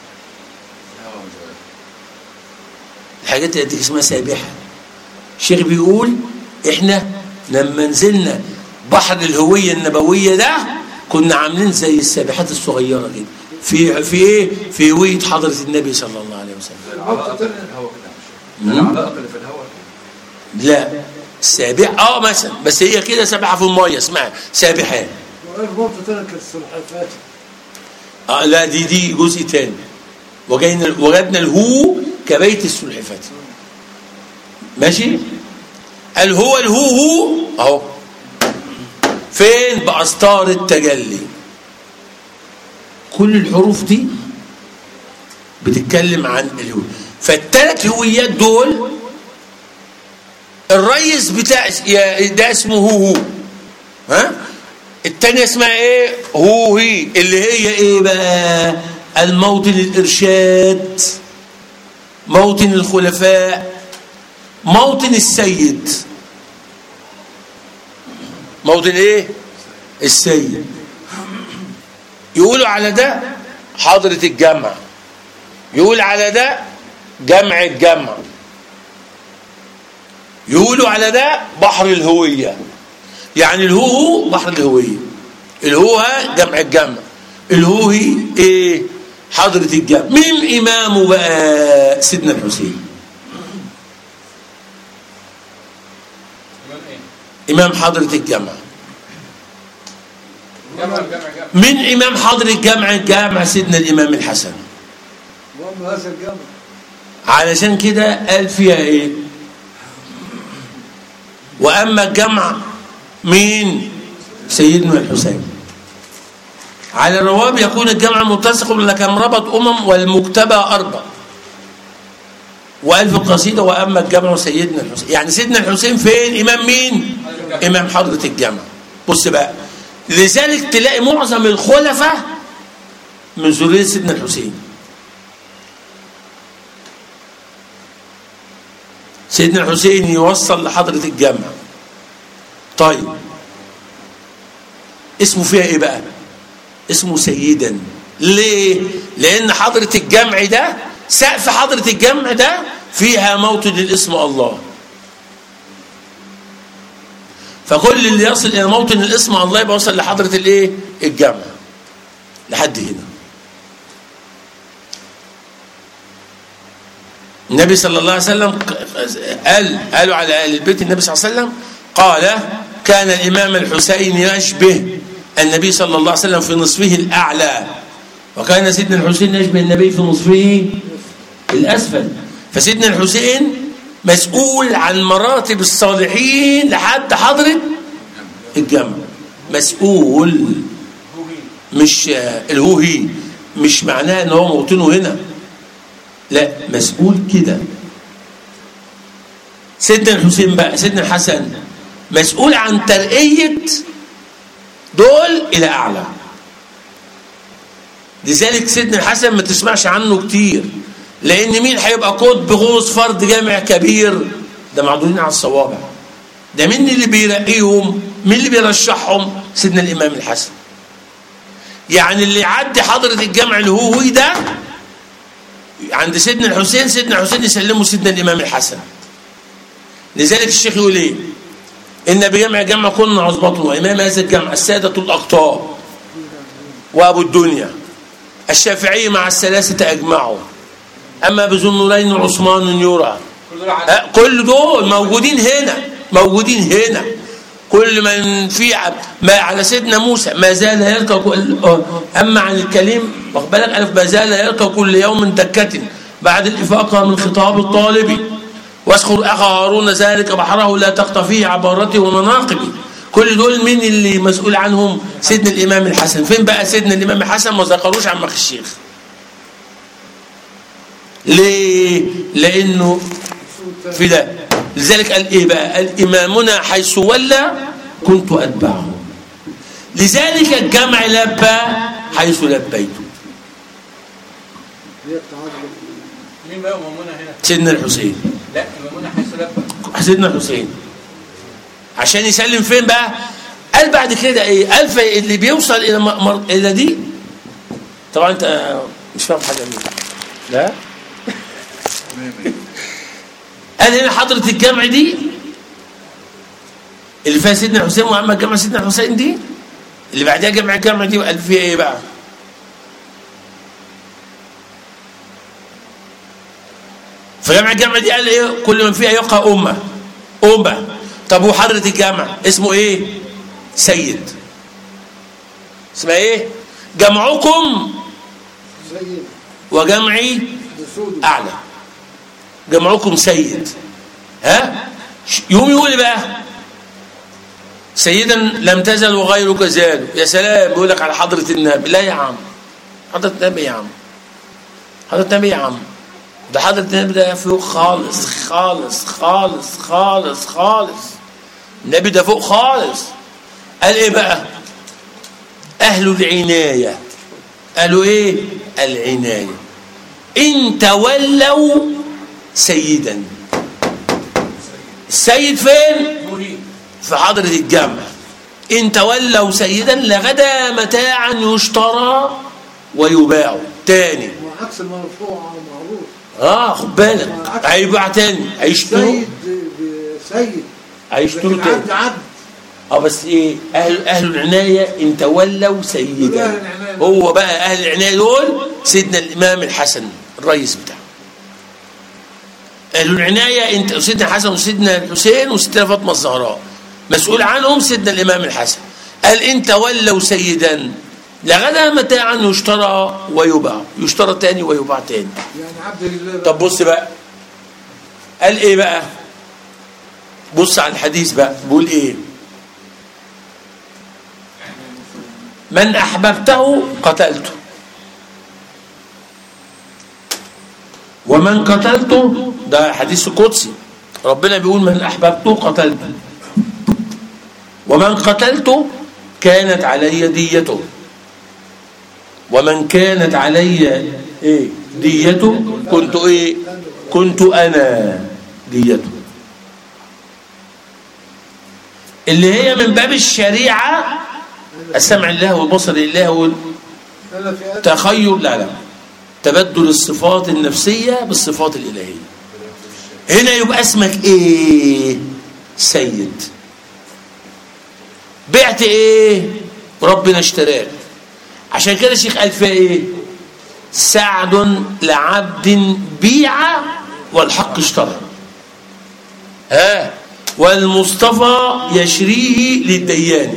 الحاجات اللي قد كده اسمها سابحه الشيخ بيقول احنا لما نزلنا بحر الهويه النبويه ده كنا عاملين زي السابحات الصغيره كده في في ايه في هويه حضره النبي صلى الله عليه وسلم العلائق اللي في الهواء كده مش العلائق اللي في الهواء لا سابحه اه مثلا بس هي كده سابحه في الميه اسمها سابحات وقال نقطة تانية كالسلحفاة آه لا دي دي جزء تاني وجينا وجدنا الهو كبيت السلحفاة ماشي الهو الهو هو اهو فين بأسطار التجلي كل الحروف دي بتتكلم عن الهو فالثلاث هويات دول الريس بتاع يا- ده اسمه هو هو ها التانية اسمها ايه هو هي اللي هي ايه بقى الموطن الارشاد موطن الخلفاء موطن السيد موطن ايه السيد يقولوا على ده حضرة الجمع يقول على ده جمع الجمع يقولوا على ده بحر الهويه يعني الهو بحر الهوية الهو جمع الجمع الهو هي ايه حضرة الجمع مين امامه بقى سيدنا الحسين إمام إيه؟ امام حضرة الجمع جمع جمع جمع من امام حضرة الجمع الجامع سيدنا الامام الحسن وأما هذا الجمع علشان كده قال فيها ايه واما الجمع مين سيدنا الحسين على الرواب يكون الجمع متسق لكن ربط امم والمكتبه اربع والف القصيده واما الجمع سيدنا الحسين يعني سيدنا الحسين فين امام مين امام حضره الجمع بص بقى لذلك تلاقي معظم الخلفاء من ذريه سيدنا الحسين سيدنا الحسين يوصل لحضرة الجامع طيب اسمه فيها ايه بقى اسمه سيدا ليه لان حضرة الجمع ده سقف حضرة الجمع ده فيها موطن الاسم الله فكل اللي يصل الى موطن الاسم الله يبقى وصل لحضرة الايه الجمع لحد هنا النبي صلى الله عليه وسلم قال قالوا على اهل البيت النبي صلى الله عليه وسلم قال كان الامام الحسين يشبه النبي صلى الله عليه وسلم في نصفه الاعلى وكان سيدنا الحسين يشبه النبي في نصفه الاسفل فسيدنا الحسين مسؤول عن مراتب الصالحين لحد حضره الجمع مسؤول مش الهوهي مش معناه ان هو موطنه هنا لا مسؤول كده سيدنا الحسين بقى سيدنا الحسن مسؤول عن ترقية دول إلى أعلى لذلك سيدنا الحسن ما تسمعش عنه كتير لأن مين هيبقى قطب غوص فرد جامع كبير ده معدودين على الصوابع ده مين اللي بيرقيهم مين اللي بيرشحهم سيدنا الإمام الحسن يعني اللي يعدي حضرة الجمع الهوهي ده عند سيدنا الحسين سيدنا الحسين يسلمه سيدنا الامام الحسن لذلك الشيخ يقول ايه ان بجمع جمع كنا عصبته وامام هذا الجمع الساده الاقطاب وابو الدنيا الشافعي مع الثلاثه اجمعوا اما بذو النورين عثمان يرى كل دول عن أه، كل دول موجودين هنا موجودين هنا كل من في ع- ما على سيدنا موسى ما زال يلقى كل آه، اما عن الكليم واخد بالك الف ما زال يلقى كل يوم دكة بعد الافاقه من خطاب الطالب واسخر اخا هارون ذلك بحره لا تقطفيه عبارته ومناقبه كل دول مين اللي مسؤول عنهم سيدنا الامام الحسن فين بقى سيدنا الامام الحسن ما ذكروش عن مخ الشيخ ليه لانه في ده لذلك قال ايه بقى قال امامنا حيث ولى كنت اتبعه لذلك الجمع لبى حيث لبيت هي التعاضد بقى ومامونا هنا سيدنا الحسين لا مامونا حيث لبى سيدنا الحسين عشان يسلم فين بقى قال بعد كده ايه قال في اللي بيوصل الى م- مر... الى دي طبعا انت آه، مش فاهم حاجه منه لا قال هنا حضرة الجمع دي اللي فيها سيدنا الحسين وعمل جمع سيدنا الحسين دي اللي بعدها جمع الجمع دي قال فيها ايه بقى فجمع الجمع دي قال ايه كل من فيها يقع امه امه طب وحضرة الجمع اسمه ايه سيد اسمها ايه جمعكم سيد وجمعي بسود اعلى جمعكم سيد ها ش- يوم يقول إيه بقى سيدا لم تزل وغيرك زال يا سلام بيقول لك على حضرة النبي لا يا عم حضرة النبي يا عم حضرة النبي يا عم ده حضرة النبي ده فوق خالص خالص خالص خالص خالص النبي ده فوق خالص قال ايه بقى اهل العناية قالوا ايه العناية إن تولوا سيدا السيد فين مريد في حضرة الجمع إن تولوا سيدا لغدا متاعا يشترى ويباع تاني وعكس المرفوع معروف اه خد بالك هيباع تاني هيشتروا سيد ب- سيد هيشتروا لكن تاني عبد عبد اه بس ايه اهل اهل العنايه ان تولوا سيدا أهل العناية. هو بقى اهل العنايه دول سيدنا الامام الحسن الرئيس بتاعه اهل العنايه انت سيدنا الحسن وسيدنا الحسين وسيدنا فاطمه الزهراء مسؤول عنهم سيدنا الامام الحسن قال ان تولوا سيدا لغدا متاعا يشترى ويباع يشترى تاني ويباع تاني يعني عبد لله بقى. طب بص بقى قال ايه بقى بص على الحديث بقى بيقول ايه من احببته قتلته ومن قتلته ده حديث قدسي ربنا بيقول من احببته قتلته ومن قتلته كانت علي ديته ومن كانت علي ايه ديته كنت ايه كنت انا ديته اللي هي من باب الشريعه السمع لله والبصر لله أنا في أدب والتخير لا لا تبدل الصفات النفسيه بالصفات الالهيه هنا يبقى اسمك ايه سيد بعت ايه ربنا اشتراك عشان كده الشيخ قال فيها ايه سعد لعبد بيع والحق اشترى ها والمصطفى يشريه للديان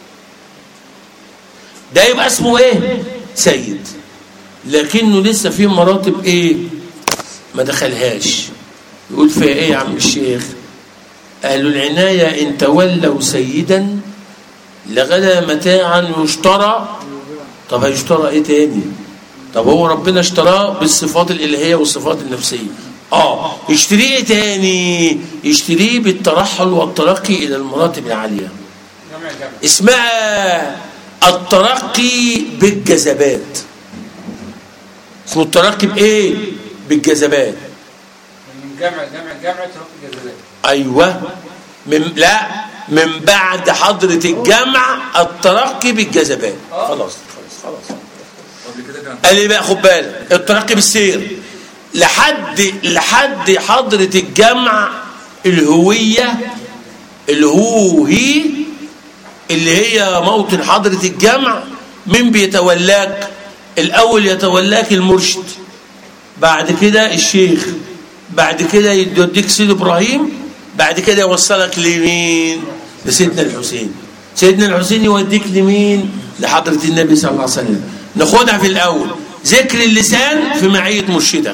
ده يبقى اسمه ايه سيد لكنه لسه في مراتب ايه ما دخلهاش يقول فيها ايه يا عم الشيخ اهل العنايه ان تولوا سيدا لغدا متاعا يشترى طب هيشترى ايه تاني طب هو ربنا اشتراه بالصفات الالهيه والصفات النفسيه اه يشتريه ايه تاني يشتريه بالترحل والترقي الى المراتب العاليه جمع جمع اسمها الترقي بالجذبات اسمه الترقي بايه بالجذبات من جمع جمع جمع ترك الجزائر ايوه من لا من بعد حضرة الجمع الترقي بالجذبات خلاص خلاص خلاص قبل كده كان قال لي بقى خد بالك الترقي بالسير لحد لحد حضرة الجمع الهوية اللي هو هي اللي هي موطن حضرة الجمع من بيتولاك الأول يتولاك المرشد بعد كده الشيخ بعد كده يوديك سيد إبراهيم بعد كده يوصلك لمين لسيدنا الحسين سيدنا الحسين يوديك لمين لحضرة النبي صلى الله عليه وسلم ناخدها في الأول ذكر اللسان في معية مرشدك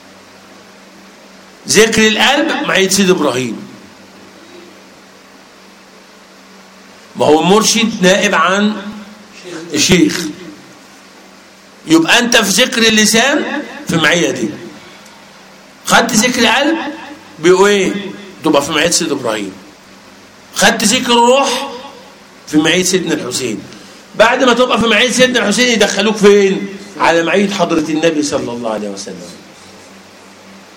ذكر القلب معية سيد إبراهيم ما هو المرشد نائب عن الشيخ يبقى أنت في ذكر اللسان في معية دي خدت ذكر قلب بيقول ايه تبقى في معية سيد إبراهيم خدت ذكر الروح في معية سيدنا الحسين بعد ما تبقى في معية سيدنا الحسين يدخلوك فين على معية حضرة النبي صلى الله عليه وسلم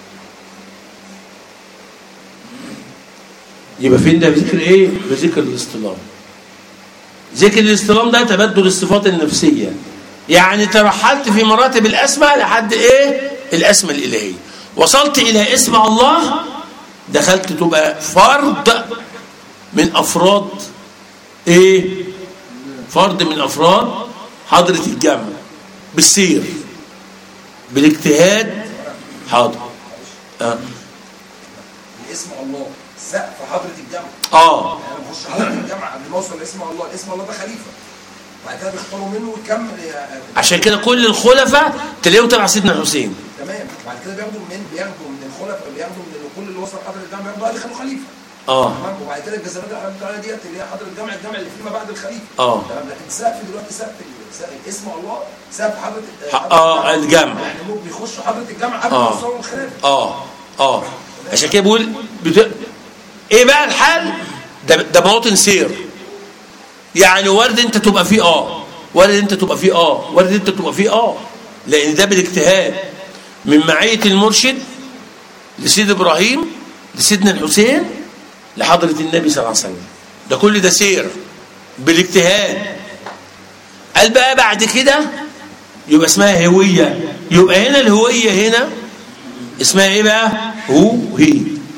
يبقى فين ده ذكر ايه بذكر الاصطلاح ذكر الاصطلاح ده تبدل الصفات النفسيه يعني ترحلت في مراتب الاسماء لحد ايه الاسماء الالهيه وصلت الى اسم الله دخلت تبقى فرد من افراد ايه فرد من افراد حضره الجمع بالسير بالاجتهاد حاضر آه. اسم الله سقف حضرة الجامعة اه انا بخش حضرة الجامعة قبل ما اوصل لاسم الله اسم الله ده خليفة بعد كده بيختاروا منه ويكمل يا- عشان كده كل الخلفاء تلاقيهم تبع سيدنا الحسين تمام بعد كده بياخدوا من بياخدوا من الخلفاء بياخدوا من كل اللي وصل حضرة الجامعة بياخدوا قال خلوا خليفة اه تمام وبعد كده الجزمات اللي احنا بنقول عليها ديت اللي هي حضرة الجامعة الجامعة اللي فيما بعد الخليفة اه تمام لكن سقف دلوقتي سقف ال- سقف اسم الله سقف حضرة ح- اه الجامع يعني هم بيخشوا حضرة الجامعة قبل آه. ما يوصلوا للخلافة اه اه عشان كده بقول بت... ايه بقى الحل ده ده مواطن سير يعني وارد انت تبقى فيه اه وارد انت تبقى فيه اه وارد انت تبقى فيه اه لان ده بالاجتهاد من معية المرشد لسيد ابراهيم لسيدنا الحسين لحضرة النبي صلى الله عليه وسلم ده كل ده سير بالاجتهاد قال بقى بعد كده يبقى اسمها هوية يبقى هنا الهوية هنا اسمها ايه بقى هو هي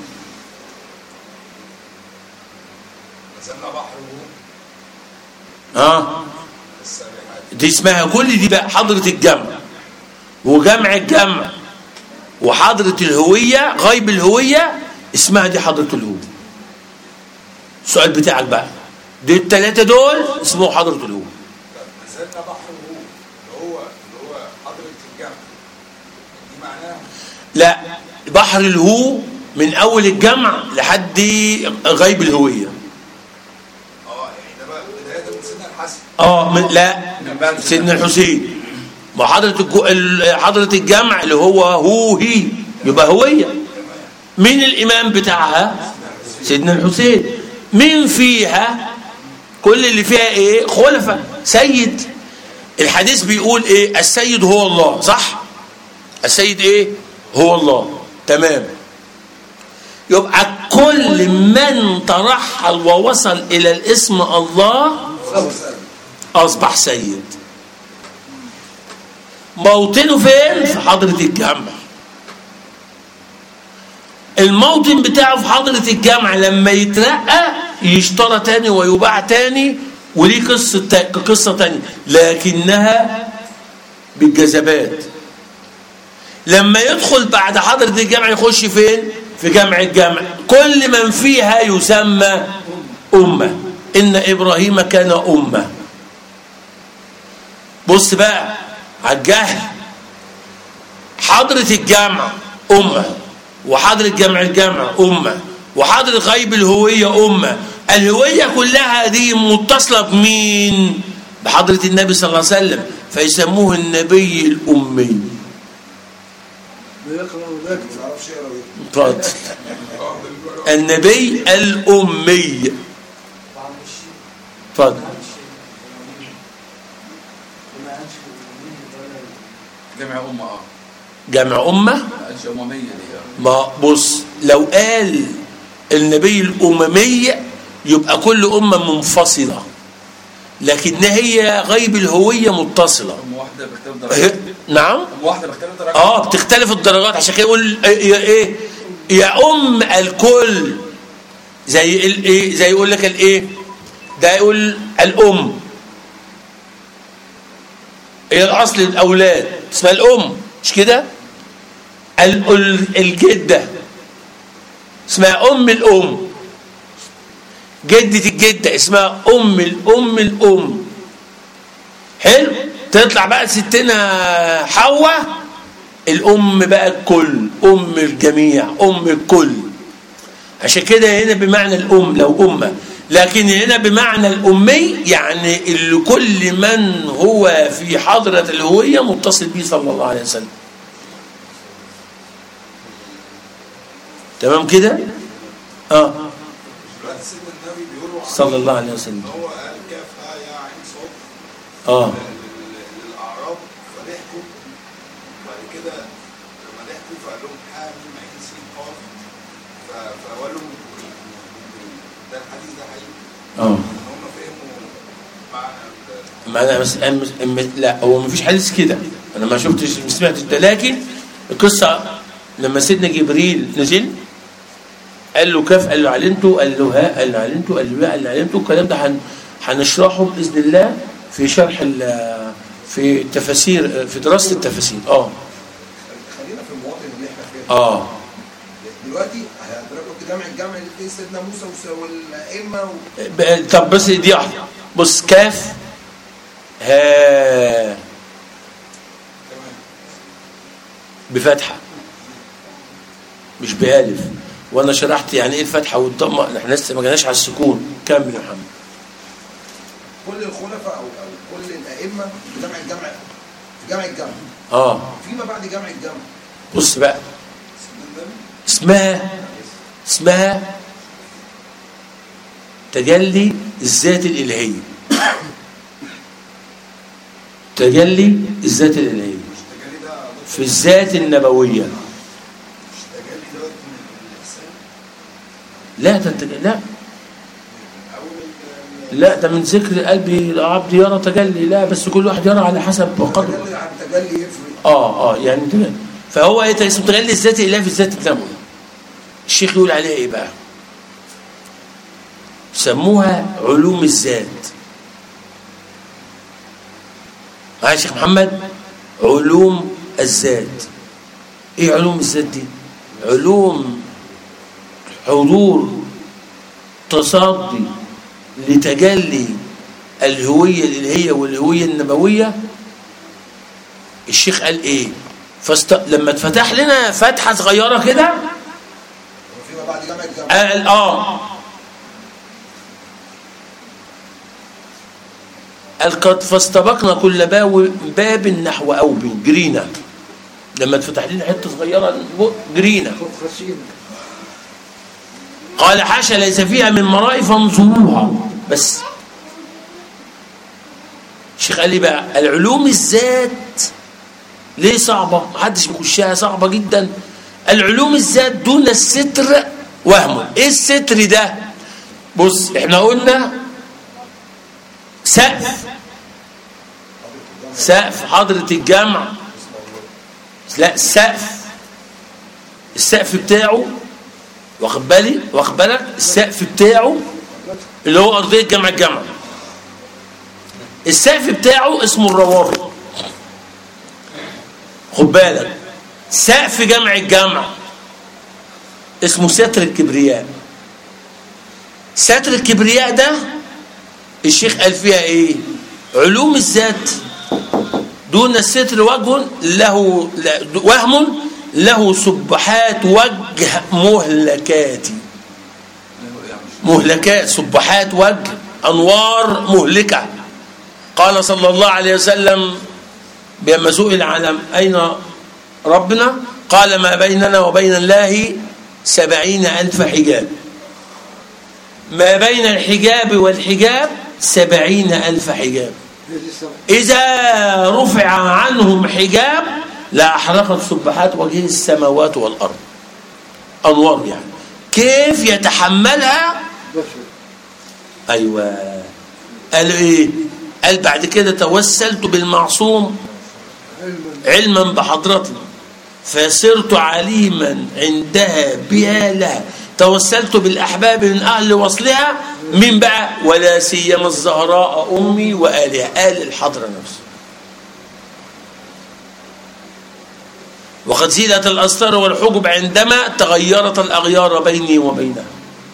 نزلنا بحر اه السابحات دي اسمها كل دي بقى حضرة الجمع وجمع الجمع وحضرة الهوية غيب الهوية اسمها دي حضرة الهوية السؤال بتاعك بقى دي الثلاثة دول اسمهم حضرة الهوية نزلنا بحر الروح اللي هو اللي هو حضرة الجامعة دي معناها لا بحر الهو من اول الجمع لحد غيب الهوية اه يعني ده بقى بداية من سيدنا الحسن اه من لا من بعد سيدنا الحسين ما حضرة الجو... ال- حضرة الجمع اللي هو هو هي يبقى هوية مين الإمام بتاعها سيدنا الحسين مين فيها كل اللي فيها ايه خلفة سيد الحديث بيقول ايه السيد هو الله صح السيد ايه هو الله تمام يبقى كل من ترحل ووصل الى الاسم الله أصبح سيد موطنه فين؟ في حضرة الجمع الموطن بتاعه في حضرة الجمع لما يترقى يشترى تاني ويباع تاني وليه قصة تا- قصة تانية لكنها بالجذبات لما يدخل بعد حضرة الجمع يخش فين؟ في جمع الجمع كل من فيها يسمى أمة إن إبراهيم كان أمة بص بقى على الجهل حضرة الجمع أمة وحضرة جمع الجمع أمة وحضرة غيب الهوية أمة الهوية كلها دي متصلة بمين بحضرة النبي صلى الله عليه وسلم فيسموه النبي الأمي بيقرأ ويكتب ما يعرفش يقرا ويكتب اتفضل النبي الأمي اتفضل جمع أمة اه جمع أمة ما قالش أممية دي آه. ما بص لو قال النبي الأممي يبقى كل أمة منفصلة لكن هي غيب الهوية متصلة أم واحدة بختلف درجات نعم أم واحدة بختلف درجات اه بتختلف الدرجات عشان كده يقول يا ايه يا ام الكل زي الايه زي يقول لك الايه ده يقول الام هي الاصل الاولاد اسمها الام مش كده ال- ال- الجده اسمها ام الام جده الجده اسمها ام الام الام حلو تطلع بقى ستنا حواء الام بقى الكل ام الجميع ام الكل عشان كده هنا بمعنى الام لو امه لكن هنا بمعنى الامي يعني اللي كل من هو في حضره الهويه متصل به صلى الله عليه وسلم تمام كده اه دلوقتي سيدنا النبي بيقولوا عنه صلى الله عليه وسلم ان هو قال كافها يا عين صوت اه لل- للاعراب فضحكوا بعد كده لما ضحكوا فقال لهم حاميم عين سين قاف ف- فقالوا ده الحديث ده حقيقي اه هم فهموا معنى ال- ما انا بس أم- أم- لا هو ما فيش حديث كده انا ما شفتش ما سمعتش ده لكن القصه لما سيدنا جبريل نزل قال له كيف قال له علمته قال له ها قال له علمته قال له لا قال له علمته الكلام ده هن- هنشرحه باذن الله في شرح ال- في التفاسير في دراسه التفاسير اه خلينا في المواطن اللي احنا فيه اه دلوقتي هيضربوا في جامع الجامع اللي فيه سيدنا موسى وس- والائمه و... ب- طب بس دي واحده بص كاف ها بفتحه مش بألف وانا شرحت يعني ايه الفتحه والضمه احنا لسه ما جيناش على السكون كمل يا محمد كل الخلفاء او او كل الائمه في جامع الجامع في جامع الجامع اه فيما بعد جامع الجامع بص بقى اسمها اسمها تجلي الذات الالهيه تجلي الذات الالهيه في الذات النبويه لا ده التج- لا لا ده من ذكر قلبي العبد يرى تجلي لا بس كل واحد يرى على حسب قدره تجلي عن تجلي يفرق اه اه يعني تجلي. فهو ايه اسمه تجلي الذات الالهي في الذات النبوي الشيخ يقول عليها ايه بقى سموها علوم الذات معايا يا شيخ محمد علوم الذات ايه علوم الذات دي علوم حضور تصدي لتجلي الهوية الإلهية والهوية النبوية الشيخ قال ايه فاست... لما اتفتح لنا فتحة صغيرة كده فيما بعد جامع الجامع قال اه قال قد فاستبقنا كل باو- باب نحو أوب جرينا لما اتفتح لنا حته صغيره جرينا خد خشينا قال حاشا ليس فيها من مرائي فانظروها بس الشيخ قال لي بقى العلوم الذات ليه صعبة محدش بيخشها صعبة جدا العلوم الذات دون الستر وهم ايه الستر ده بص احنا قلنا سقف سقف حضرة الجمع لا سقف السقف بتاعه واخد بالي واخد بالك السقف بتاعه اللي هو ارضيه جامع الجامعه السقف بتاعه اسمه الروافد خد بالك سقف جامع الجامعه اسمه ستر الكبرياء ستر الكبرياء ده الشيخ قال فيها ايه علوم الذات دون الستر وجه له لا- وهم له سبحات وجه مهلكات مهلكات سبحات وجه انوار مهلكه قال صلى الله عليه وسلم لما سئل عن اين ربنا قال ما بيننا وبين الله سبعين ألف حجاب ما بين الحجاب والحجاب سبعين ألف حجاب هي دي السبب إذا رفع عنهم حجاب لأحرقت سبحات وجه السماوات والأرض أنوار يعني كيف يتحملها بشر أيوة قال إيه قال بعد كده توسلت بالمعصوم علما علما بحضرتي فصرت عليما عندها بها لها توسلت بالأحباب من أهل وصلها من بقى ولا سيما الزهراء أمي وآلها آل الحضرة نفسه وقد زيلت الأستار والحجب عندما تغيرت الأغيار بيني وبينها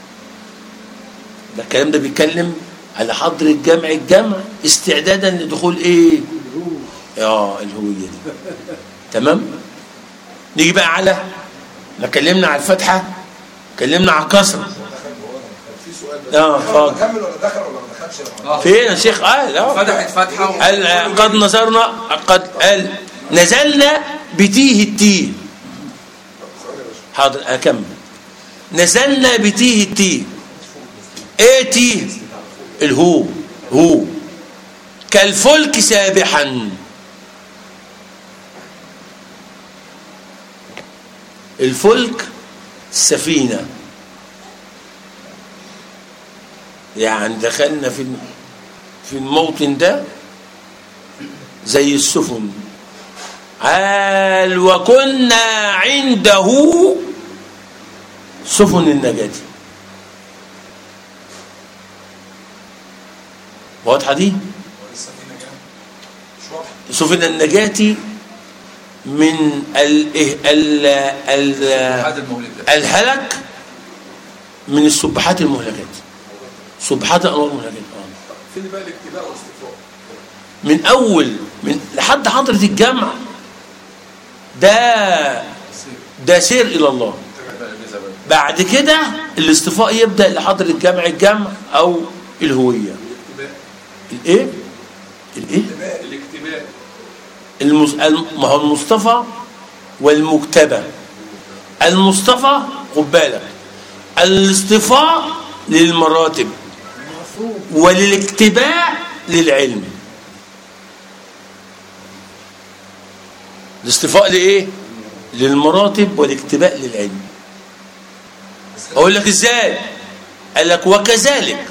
ده الكلام ده بيتكلم على حضر الجمع الجمع استعدادا لدخول ايه اه الهوية دي تمام نيجي بقى على ما اتكلمنا على الفتحة اتكلمنا على الكسرة في سؤال بس اه اتفضل كمل ولا دخل ولا ما دخلش اه فين يا شيخ قال اه فتحت فتحه و- قال آه، قد نظرنا قد قال نزلنا بتيه التيه حاضر اكمل نزلنا بتيه التيه ايه تيه الهو هو كالفلك سابحا الفلك السفينه يعني دخلنا في في الموطن ده زي السفن قال وكنا عنده سفن النجاة واضحة دي؟ السفينه جايه مش واضحه سفن النجاة من ال ال ال هذا المهلك الهلك من السبحات المهلكات سبحات الانوار المهلكات اه فين بقى الاكتباء والاستفراغ من اول من لحد حضره الجمع ده ده سير الى الله بعد كده الاصطفاء يبدا لحضره الجمع الجمع او الهويه الايه الايه الاكتباء المس... الم- ما هو المصطفى والمجتبى المصطفى خد بالك الاصطفاء للمراتب وللاكتباء للعلم الاصطفاء لايه للمراتب والاكتباء للعلم اقول لك ازاي قال لك وكذلك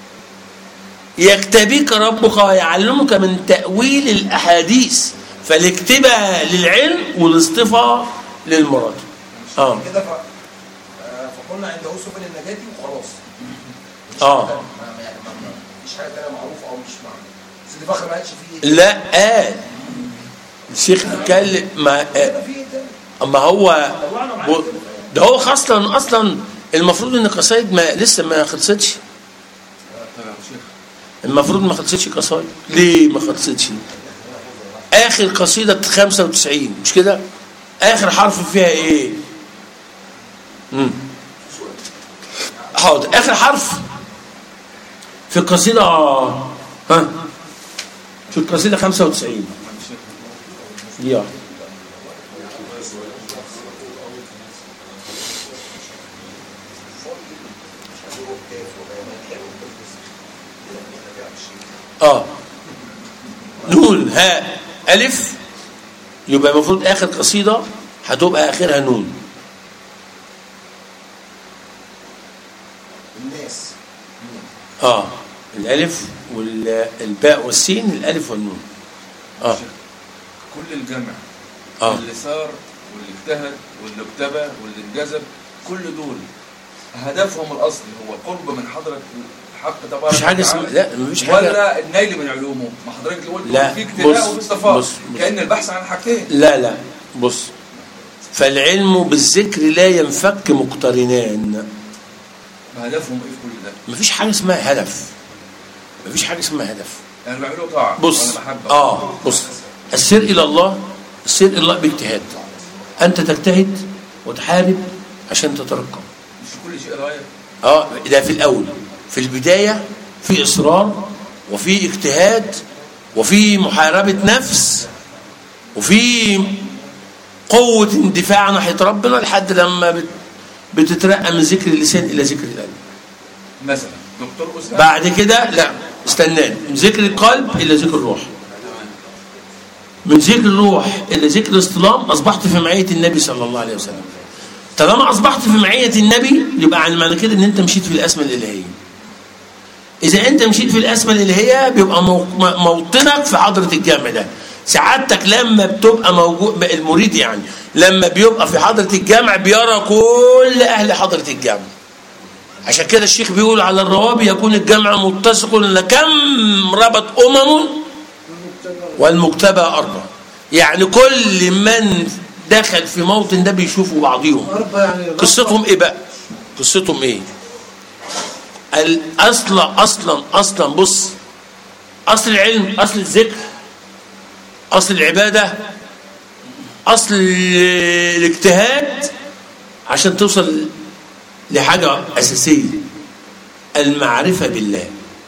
يكتبيك ربك ويعلمك من تأويل الأحاديث فالاكتباء للعلم والاصطفاء للمراتب اه كده ف... آه، فقلنا عنده سفن النجاة وخلاص مش آه. حاجة- ما- ما- يعني ما- ما- مفيش حاجه ثانيه معروفه او مش معروفه سيدي فخر ما قالش فيه لا قال الشيخ اتكلم ما آه، كده في ايه تاني اما هو ب- ده هو اصلا اصلا المفروض ان قصايد ما لسه ما خلصتش طيب يا شيخ المفروض ما خلصتش قصايد ليه ما خلصتش اخر قصيده 95 مش كده اخر حرف فيها ايه مم. حاضر اخر حرف في القصيده ها في القصيده 95 دي واحدة. اه نون هاء ألف يبقى المفروض آخر قصيدة هتبقى آخرها نون الناس اه الألف والباء والسين الألف والنون اه كل الجمع اه اللي سار واللي اجتهد واللي اكتبى واللي انجذب كل دول هدفهم الاصلي هو قرب من حضره الحق تبارك مفيش حاجة وتعالى. اسمها لا مفيش حاجة ولا النيل من علومه ما حضرتك اللي قلت لا، في بص- اكتفاء وفي اصطفاء بص- بص. كان البحث عن حاجتين لا لا بص فالعلم بالذكر لا ينفك مقترنان هدفهم ايه في كل ده؟ مفيش حاجة اسمها هدف مفيش حاجة اسمها هدف يعني بيعملوا طاعه بص ولا محبه اه بص السير الى الله السير الى الله باجتهاد انت تجتهد وتحارب عشان تترقى مش كل شيء غايه اه ده في الاول في البدايه في اصرار وفي اجتهاد وفي محاربه نفس وفي قوه اندفاع ناحيه ربنا لحد لما بت- بتترقى من ذكر اللسان الى ذكر القلب مثلا دكتور اسامه بعد كده لا استناني من ذكر القلب الى ذكر الروح من ذكر الروح الى ذكر الاصطلام اصبحت في معيه النبي صلى الله عليه وسلم طالما اصبحت في معيه النبي يبقى عن معنى كده ان انت مشيت في الاسماء الالهيه اذا انت مشيت في الاسماء الالهيه بيبقى مو- م- موطنك في حضره الجمع ده سعادتك لما بتبقى موجود المريد يعني لما بيبقى في حضره الجمع بيرى كل اهل حضره الجمع عشان كده الشيخ بيقول على الروابي يكون الجمع متسق لكم ربط أمم والمجتبى أربع يعني كل من دخل في موطن ده بيشوفوا بعضهم أربعة يعني قصتهم ايه بقى قصتهم ايه الاصل اصلا اصلا بص اصل العلم اصل الذكر اصل العباده اصل الاجتهاد عشان توصل لحاجه اساسيه المعرفه بالله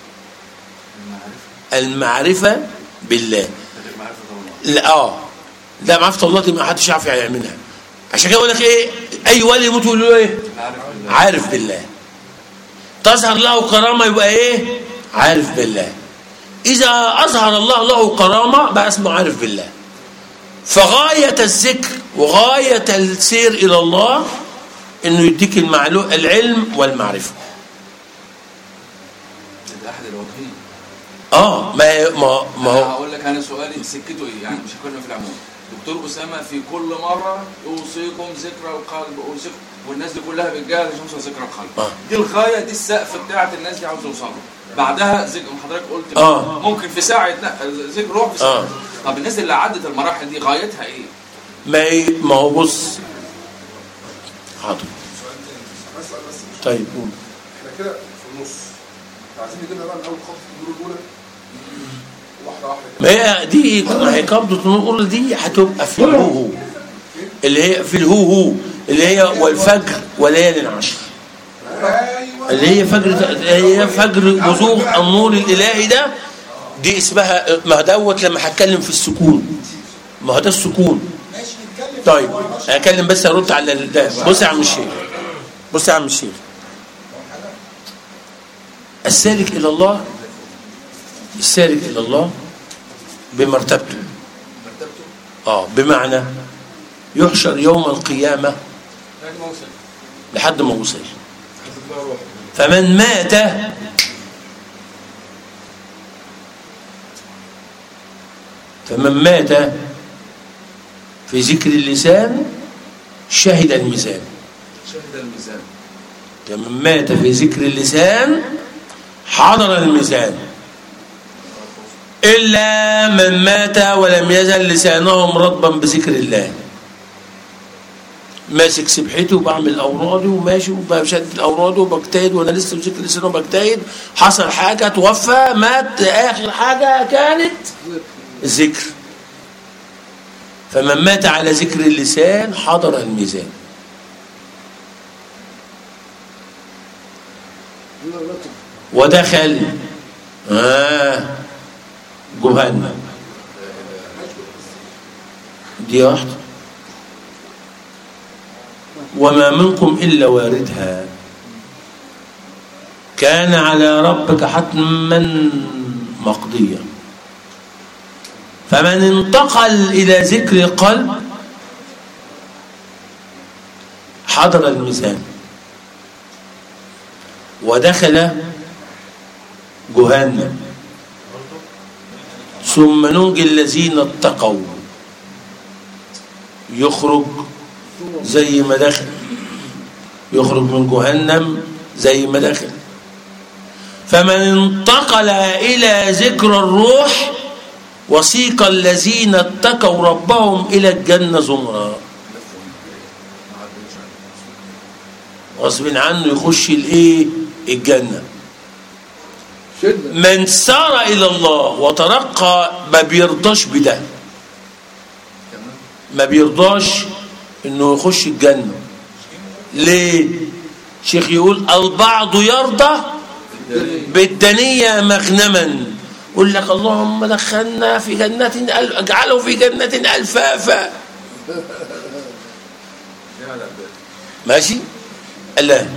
المعرفه بالله لا اه لا معرفه الله دي ما حدش يعرف يعملها عشان كده يقول لك ايه اي ولي يموت يقول له ايه عارف بالله تظهر له كرامه يبقى ايه عارف بالله اذا اظهر الله له كرامه بقى اسمه عارف بالله فغايه الذكر وغايه السير الى الله انه يديك المعلو... العلم والمعرفه لاحد الوجهين اه ما هي- ما ما انا هو هقول لك انا سؤالي سكته ايه يعني مش هتكلم في العموم دكتور اسامه في كل مره اوصيكم ذكرى القلب اوصيكم والناس دي كلها بتجاهد عشان توصل ذكرى القلب آه. دي الغايه دي السقف بتاعت الناس دي عاوز توصل له بعدها ذكر حضرتك قلت آه. ممكن في ساعه لا ذكر روح في ساعه آه. طب الناس اللي عدت المراحل دي غايتها ايه؟ ما هي- ما هو بص حاضر اسال بس طيب قول. احنا كده في النص عايزين نجيبها بقى من اول خط الدور الاولى واحده واحده ما هي دي ما هي قبضة النور دي هتبقى في الهو اللي هي في الهو هو اللي هي والفجر وليال عشر ايوه اللي هي فجر هي فجر بزوغ النور الالهي ده دي اسمها ما دوت لما هتكلم في السكون ما هو ده السكون طيب هتكلم بس ارد على ال- ده بص يا عم الشيخ بص يا عم الشيخ السالك الى الله السالك الى الله بمرتبته اه بمعنى يحشر يوم القيامه لازم اوصل لحد ما وصل فمن مات فمن مات في ذكر اللسان شهد الميزان شهد الميزان فمن مات في ذكر اللسان حضر الميزان إلا من مات ولم يزل لسانهم رطبا بذكر الله ماسك سبحته وبعمل أورادي وماشي وبشد الأوراد وبجتهد وأنا لسه في ذكر لسانه بجتهد حصل حاجة توفى مات آخر حاجة كانت الذكر فمن مات على ذكر اللسان حضر الميزان ودخل آه جهنم دي واحدة وما منكم إلا واردها كان على ربك حتما مقضيا فمن انتقل إلى ذكر قلب حضر الميزان ودخل جهنم ثم ننجي الذين اتقوا يخرج زي ما دخل يخرج من جهنم زي ما دخل فمن انتقل إلى ذكر الروح وسيق الذين اتقوا ربهم إلى الجنة زمرا غصب عنه يخش الايه الجنه شدة من سار الى الله وترقى ما بيرضاش بده ما بيرضاش انه يخش الجنه ليه شيخ يقول البعض يرضى بالدنيا مغنما يقول لك اللهم دخلنا في جنة أل- اجعله في جنة ألفافا ماشي الله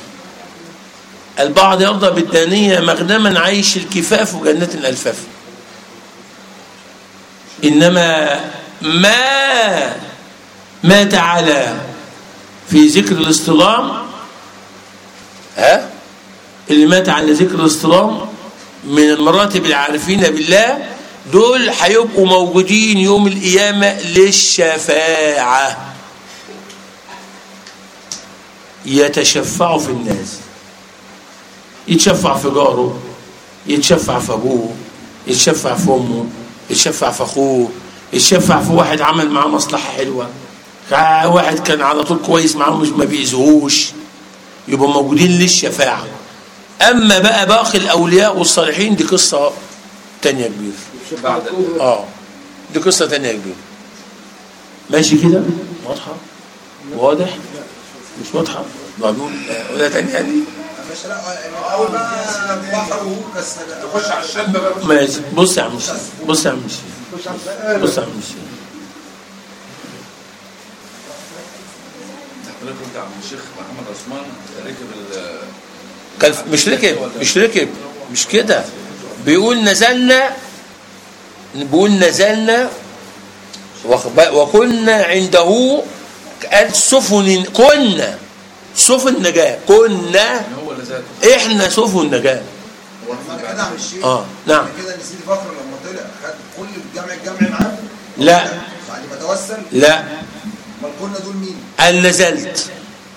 البعض يرضى بالدانية مغنما عيش الكفاف وجنة الألفاف إنما ما ما تعالى في ذكر الاصطلام ها اللي مات على ذكر الاصطلام من المراتب العارفين بالله دول هيبقوا موجودين يوم القيامة للشفاعة يتشفعوا في الناس يتشفع في جاره يتشفع في ابوه يتشفع في امه يتشفع في اخوه يتشفع في واحد عمل معاه مصلحه حلوه كا- واحد كان على طول كويس معاه مش ما بيأذوهوش يبقوا موجودين للشفاعه اما بقى باقي الاولياء والصالحين دي قصه تانية كبيره بعد اه دي قصه تانية كبيره ماشي كده واضحه واضح مش واضحه معلوم ولا تانية يعني مش لا من اول بقى البحر وهو بس تخش على الشده بقى ماشي بص يا عم الشيخ بص يا عم الشيخ بص يا عم الشيخ حضرتك قلت عم الشيخ محمد عثمان ركب ال كان مش ركب مش ركب مش كده بيقول نزلنا بيقول نزلنا واخد بالك؟ وكنا عنده قال سفن كنا سفن نجاة كنا هو اللي ذاته احنا سفن نجاة معنى كده عم الشيخ اه نعم معنى كده ان سيدي فخر لما طلع خد كل الجمع الجمع معاه لا. بعد ما توسل لا امال كنا دول مين؟ أن نزلت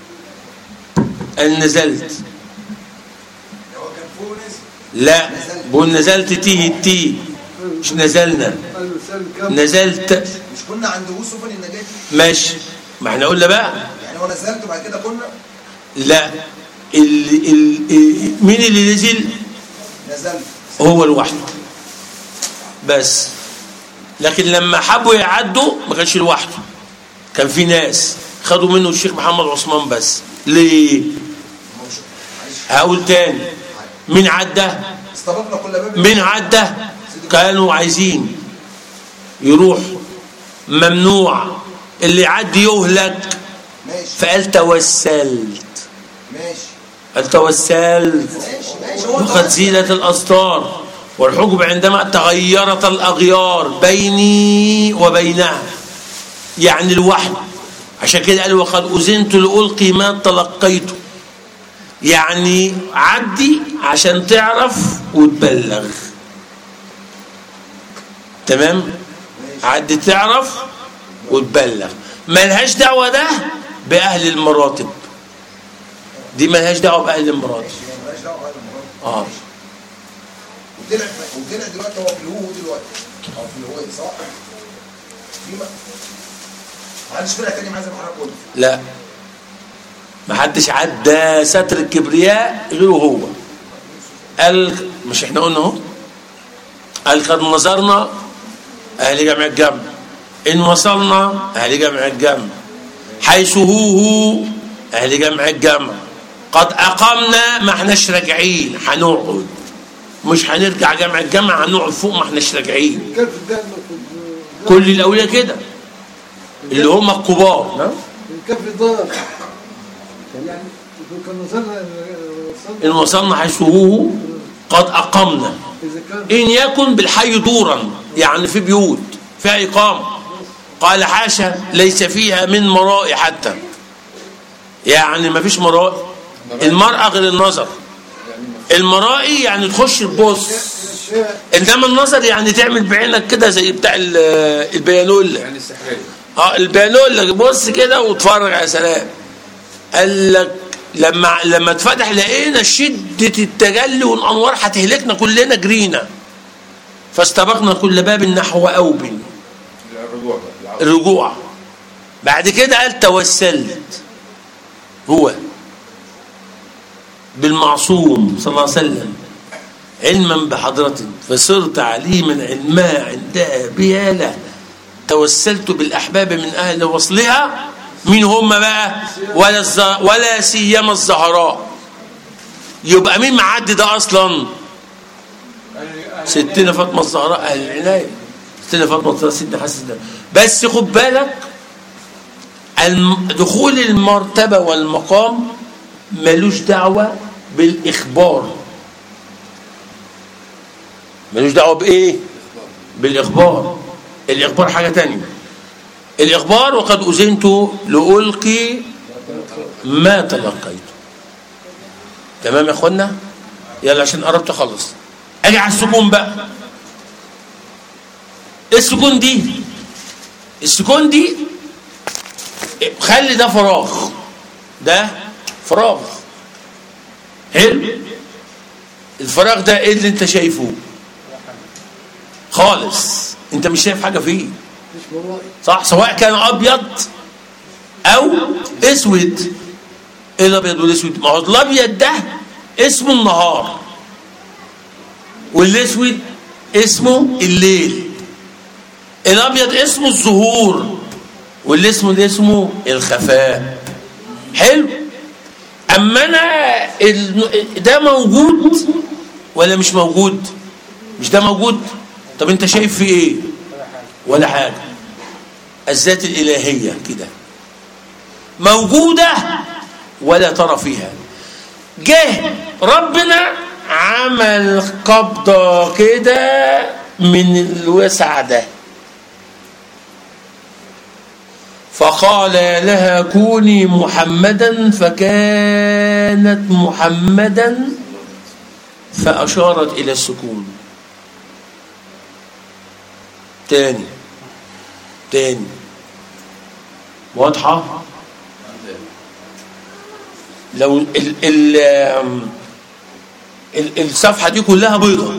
أن نزلت هو كان فوق نزل لا بقول نزلت تيه التيه مش نزلنا نزلت مش كنا عند يوسف النجاة ماشي ما احنا قلنا بقى يعني هو نزلت وبعد كده كنا لا ال ال مين اللي نزل نزلت هو لوحده بس لكن لما حبوا يعدوا ما كانش لوحده كان في ناس خدوا منه الشيخ محمد عثمان بس ليه ما هو شوف معلش هقول تاني مين عدى استبقنا كل باب مين عدى كانوا عايزين يروح ممنوع اللي يعدي يهلك ماشي فقال توسلت ماشي قال توسلت ماشي ماشي هو وقد زيلت الأسطار والحجب عندما تغيرت الأغيار بيني وبينها يعني الوحي عشان كده قال وقد أذنت لألقي ما تلقيته يعني عدي عشان تعرف وتبلغ تمام عدي تعرف وتبلغ ملهاش دعوة ده بأهل المراتب دي ملهاش دعوة بأهل المراتب يعني مالهاش دعوه بهذا المرض اه وطلع وطلع دلوقتي هو في الهو دلوقتي او في الهو صح؟ في ما ما حدش طلع تاني معاه زي ما حضرتك قلت لا ما حدش عدى ستر الكبرياء غيره هو قال مش احنا قلنا اهو قال قد نظرنا اهل جمع الجمع ان وصلنا اهل جمع الجمع حيث هو هو اهل جمع الجمع قد اقمنا ما احناش راجعين هنقعد مش هنرجع جمع الجمع هنقعد فوق ما احناش راجعين كيف الدهن كل الاولياء كده اللي هم الكبار نعم كيف دار يعني كنا وصلنا إن وصلنا وصلنا حيث هو قد أقمنا اذا كان إن يكن بالحي دورا يعني في بيوت فيها إقامة قال حاشا ليس فيها من مرائي حتى يعني ما فيش مرائي المرأة غير النظر المرائي يعني تخش تبص الاشياء انما النظر يعني تعمل بعينك كده زي بتاع ال- البيانولا يعني السحرية اه البيانولا بص كده واتفرج على سلام قال لك لما لما اتفتح لقينا شدة التجلي والأنوار هتهلكنا كلنا جرينا فاستبقنا كل باب نحو أوب الرجوع بقى العودة. الرجوع بعد كده قال توسلت هو بالمعصوم صلى الله عليه وسلم علما بحضرة فصرت عليما علما عندها بها له توسلت بالأحباب من أهل وصلها مين هم بقى ولا, الز... ولا سيما الزهراء يبقى مين معدي ده أصلا ستنا فاطمة الزهراء أهل العناية ستنا فاطمة الزهراء سيدنا حسن ده بس خد بالك الم- دخول المرتبة والمقام ملوش دعوة بالإخبار ملوش دعوة بإيه بالإخبار الإخبار حاجة تانية الإخبار وقد أذنت لألقي ما تلقيت تمام يا أخوانا يلا عشان قربت أخلص أجي على السكون بقى السكون دي السكون دي خلي ده فراغ ده فراغ حلو الفراغ ده ايه اللي انت شايفه خالص انت مش شايف حاجه فيه مش مرائي صح سواء كان ابيض او اسود ايه الابيض والاسود ما هو الابيض ده اسمه النهار والاسود اسمه الليل الابيض اسمه الظهور والاسم ده اسمه الخفاء حلو اما انا ال- ده موجود ولا مش موجود مش ده موجود طب انت شايف في ايه ولا حاجه الذات الالهيه كده موجوده ولا ترى فيها جه ربنا عمل قبضه كده من الوسع ده فقال لها كوني محمدا فكانت محمدا فأشارت إلى السكون تاني تاني واضحة لو ال ال ال الصفحة دي كلها بيضة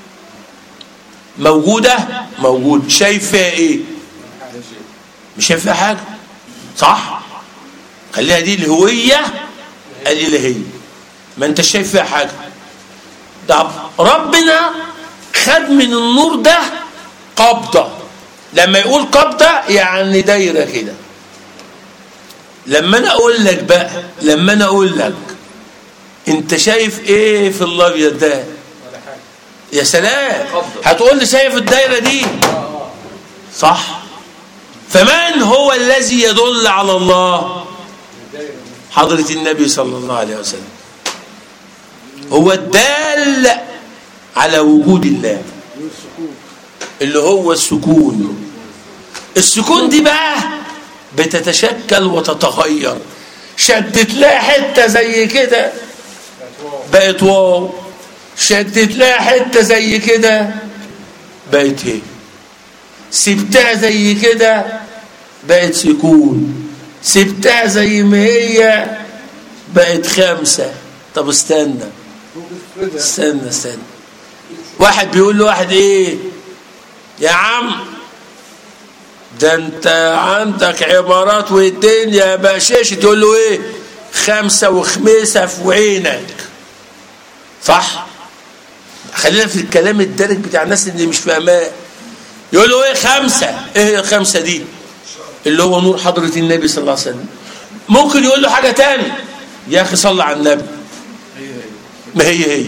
موجودة موجود شايف فيها ايه مش شايف فيها حاجة صح خليها دي الهوية الإلهية ما انت شايف فيها حاجة ده ربنا خد من النور ده قبضة لما يقول قبضة يعني دايرة كده لما انا اقول لك بقى لما انا اقول لك انت شايف ايه في الابيض ده يا سلام هتقول لي شايف الدايره دي صح فمن هو الذي يدل على الله حضرة النبي صلى الله عليه وسلم هو الدال على وجود الله اللي هو السكون السكون دي بقى بتتشكل وتتغير شدت لها حته زي كده بقت واو شدت لها حته زي كده بقت هي سبتها زي كده بقت سكون سبتها زي ما هي بقت خمسة طب استنى استنى استنى واحد بيقول له واحد ايه يا عم ده انت عندك عبارات والدنيا بشاش تقول له ايه خمسة وخميسة في عينك صح خلينا في الكلام الدارج بتاع الناس اللي مش فاهماه يقول له ايه خمسة ايه الخمسة دي اللي هو نور حضرة النبي صلى الله عليه وسلم ممكن يقول له حاجة تاني يا اخي صلى على النبي ما هي هي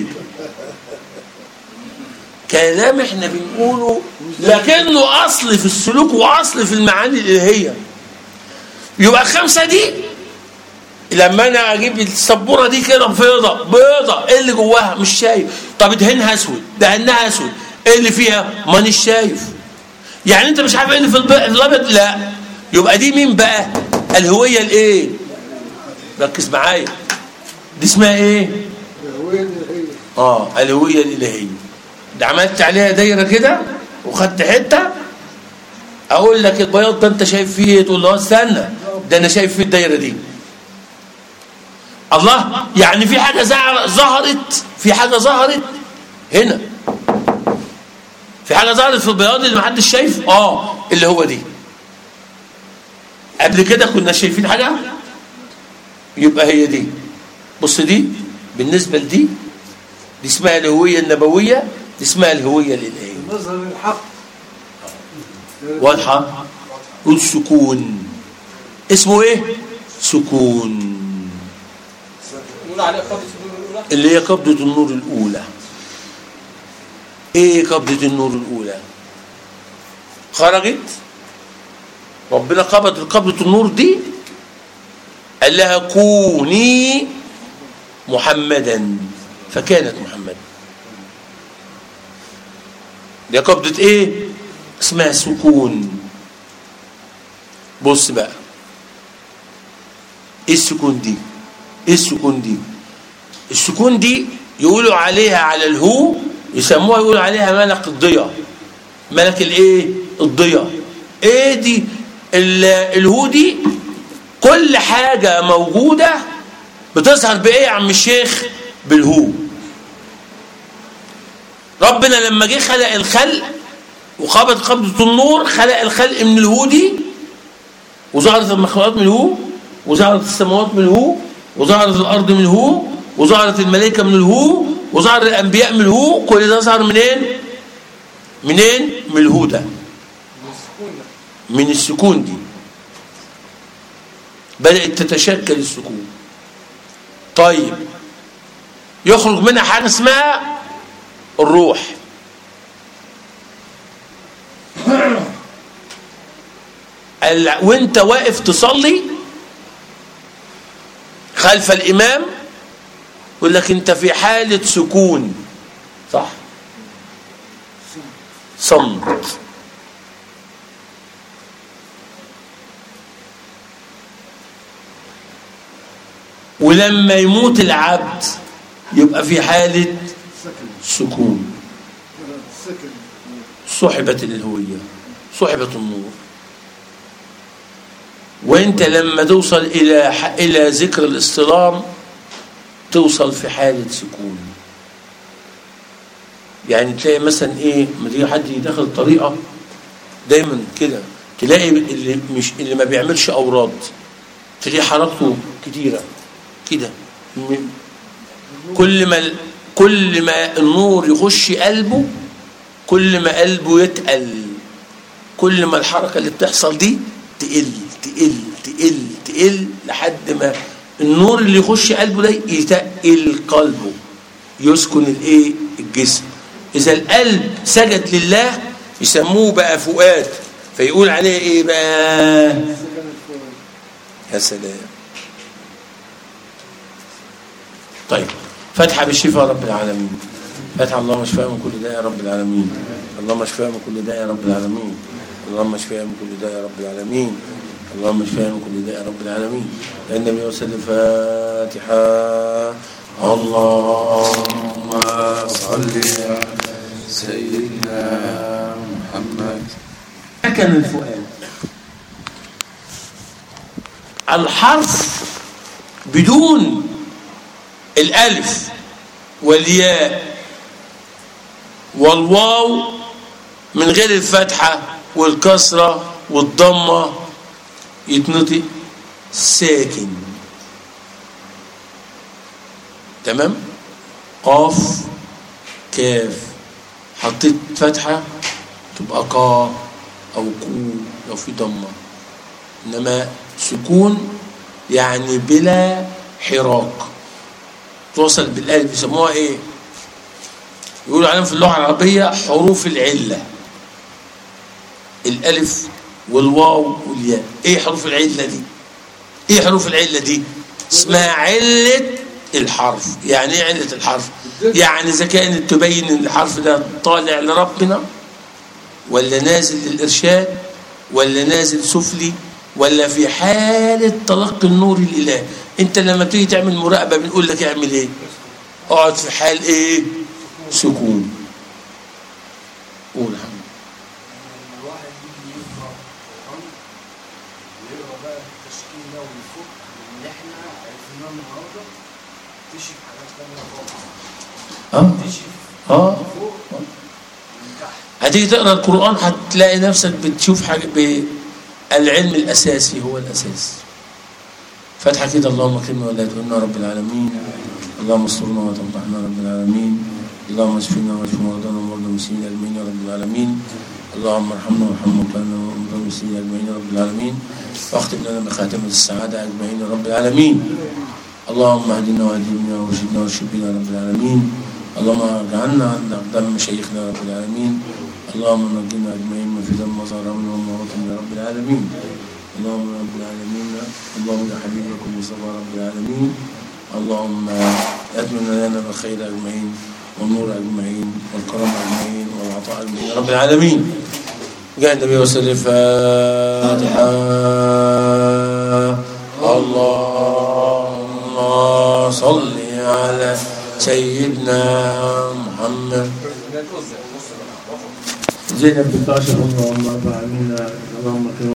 كلام احنا بنقوله لكنه اصل في السلوك واصل في المعاني الالهيه يبقى خمسه دي لما انا اجيب السبوره دي كده بيضه بيضه ايه اللي جواها مش شايف طب ادهنها اسود دهنها اسود ايه اللي فيها مانيش شايف يعني انت مش عارف ايه اللي في الب- الابيض لا يبقى دي مين بقى الهويه الايه ركز معايا دي اسمها ايه الهوية الإلهية اه الهويه الالهيه ده عملت عليها دايره كده وخدت حته اقول لك البياض ده انت شايف فيه ايه تقول له استنى ده انا شايف فيه الدايره دي الله يعني في حاجه زع- ظهرت في حاجه ظهرت هنا في حاجه ظهرت في البياض اللي محدش شايف اه اللي هو دي قبل كده كنا شايفين حاجه يبقى هي دي بص دي بالنسبه لدي دي اسمها الهويه النبويه دي اسمها الهويه الالهيه مظهر الحق واضحه والسكون اسمه ايه سكون نقول عليه قبضة الصدور الأولى اللي هي قبضة النور الأولى إيه قبضة النور الأولى خرجت ربنا قبض قبضة النور دي قال لها كوني محمدا فكانت محمدا دي قبضة إيه اسمها سكون بص بقى ايه السكون دي ايه السكون دي السكون دي يقولوا عليها على الهو يسموها يقولوا عليها ملك الضياء ملك الايه الضياء ايه دي ال- الهو دي كل حاجة موجودة بتظهر بايه يا عم الشيخ بالهو ربنا لما جه خلق الخلق وقبض قبضة النور خلق الخلق من الهو دي وظهرت المخلوقات من الهو وظهرت السماوات من الهو وظهرت الارض من الهو وظهرت الملائكه من الهو وظهر الانبياء من الهو كل ده ظهر منين منين من الهو ده من السكون دي بدات تتشكل السكون طيب يخرج منها حاجه اسمها الروح ال- وانت واقف تصلي خلف الامام يقول لك انت في حاله سكون صح صمت ولما يموت العبد يبقى في حاله سكون سكن صحبت الهوية صحبت النور وانت لما توصل الى ح- الى ذكر الاصطلام توصل في حالة سكون يعني تلاقي مثلا ايه لما تيجي حد يدخل طريقة دايما كده تلاقي اللي مش اللي ما بيعملش اوراد تلاقي حركته كتيرة كده م- كل ما ال- كل ما النور يخش قلبه كل ما قلبه يتقل كل ما الحركة اللي بتحصل دي تقل تقل تقل تقل لحد ما النور اللي يخش قلبه ده يتقل قلبه يسكن الايه الجسم اذا القلب سجد لله يسموه بقى فؤاد فيقول عليه ايه بقى يا سلام طيب فتحة بالشفاء رب العالمين فتحة اللهم اشفاء من كل داء يا رب العالمين اللهم اشفاء من كل داء يا رب العالمين اللهم اشفاء من كل داء يا رب العالمين اللهم اشفاء من كل داء يا رب العالمين لأن النبي وسلم الفاتحة اللهم صل على سيدنا محمد سكن الفؤاد الحرف بدون الألف والياء والواو من غير الفتحة والكسرة والضمة يتنطق ساكن تمام قاف كاف حطيت فتحة تبقى قا أو كو لو في ضمة إنما سكون يعني بلا حراك توصل بالألف بيسموها إيه؟ يقولوا عليهم في اللغة العربية حروف العلة الألف والواو والياء إيه حروف العلة دي؟ إيه حروف العلة دي؟ اسمها علة الحرف يعني إيه علة الحرف؟ يعني إذا كانت تبين إن الحرف ده طالع لربنا ولا نازل للإرشاد ولا نازل سفلي ولا في حالة تلقي النور الإلهي انت لما تيجي تعمل مراقبة بنقول لك اعمل ايه اقعد في حال ايه سكون قول يا حبيبي. الواحد يجي يقرا القران ويقرا بقى التشكيل ده ويفك اللي احنا عرفناه النهارده تكتشف حاجات تانية خالص اه تكتشف اه فوق من تحت هتيجي تقرا القرآن هتلاقي نفسك بتشوف حاجة بالعلم الأساسي هو الأساس فتحة كده اللهم اكرمنا ولا تهنا رب العالمين اللهم استرنا وتفضحنا رب العالمين اللهم اشفنا واشف مرضانا ومرضى المسلمين اجمعين يا رب العالمين اللهم ارحمنا وارحم موتانا ومرضى المسلمين اجمعين يا رب العالمين واختم لنا بخاتمة السعادة اجمعين يا رب العالمين اللهم اهدنا واهدنا وارشدنا وارشد بنا يا رب العالمين اللهم اجعلنا عند اقدام مشايخنا يا رب العالمين اللهم نجنا اجمعين من فتن مظهر من وموطن يا رب العالمين اللهم رب العالمين اللهم يا حبيبكم مصطفى رب العالمين اللهم اتمم لنا بالخير اجمعين والنور اجمعين والكرم اجمعين والعطاء اجمعين يا رب العالمين جاء النبي وسلم الفاتحه اللهم صل على سيدنا محمد زينب بنت عشر اللهم اربع امين اللهم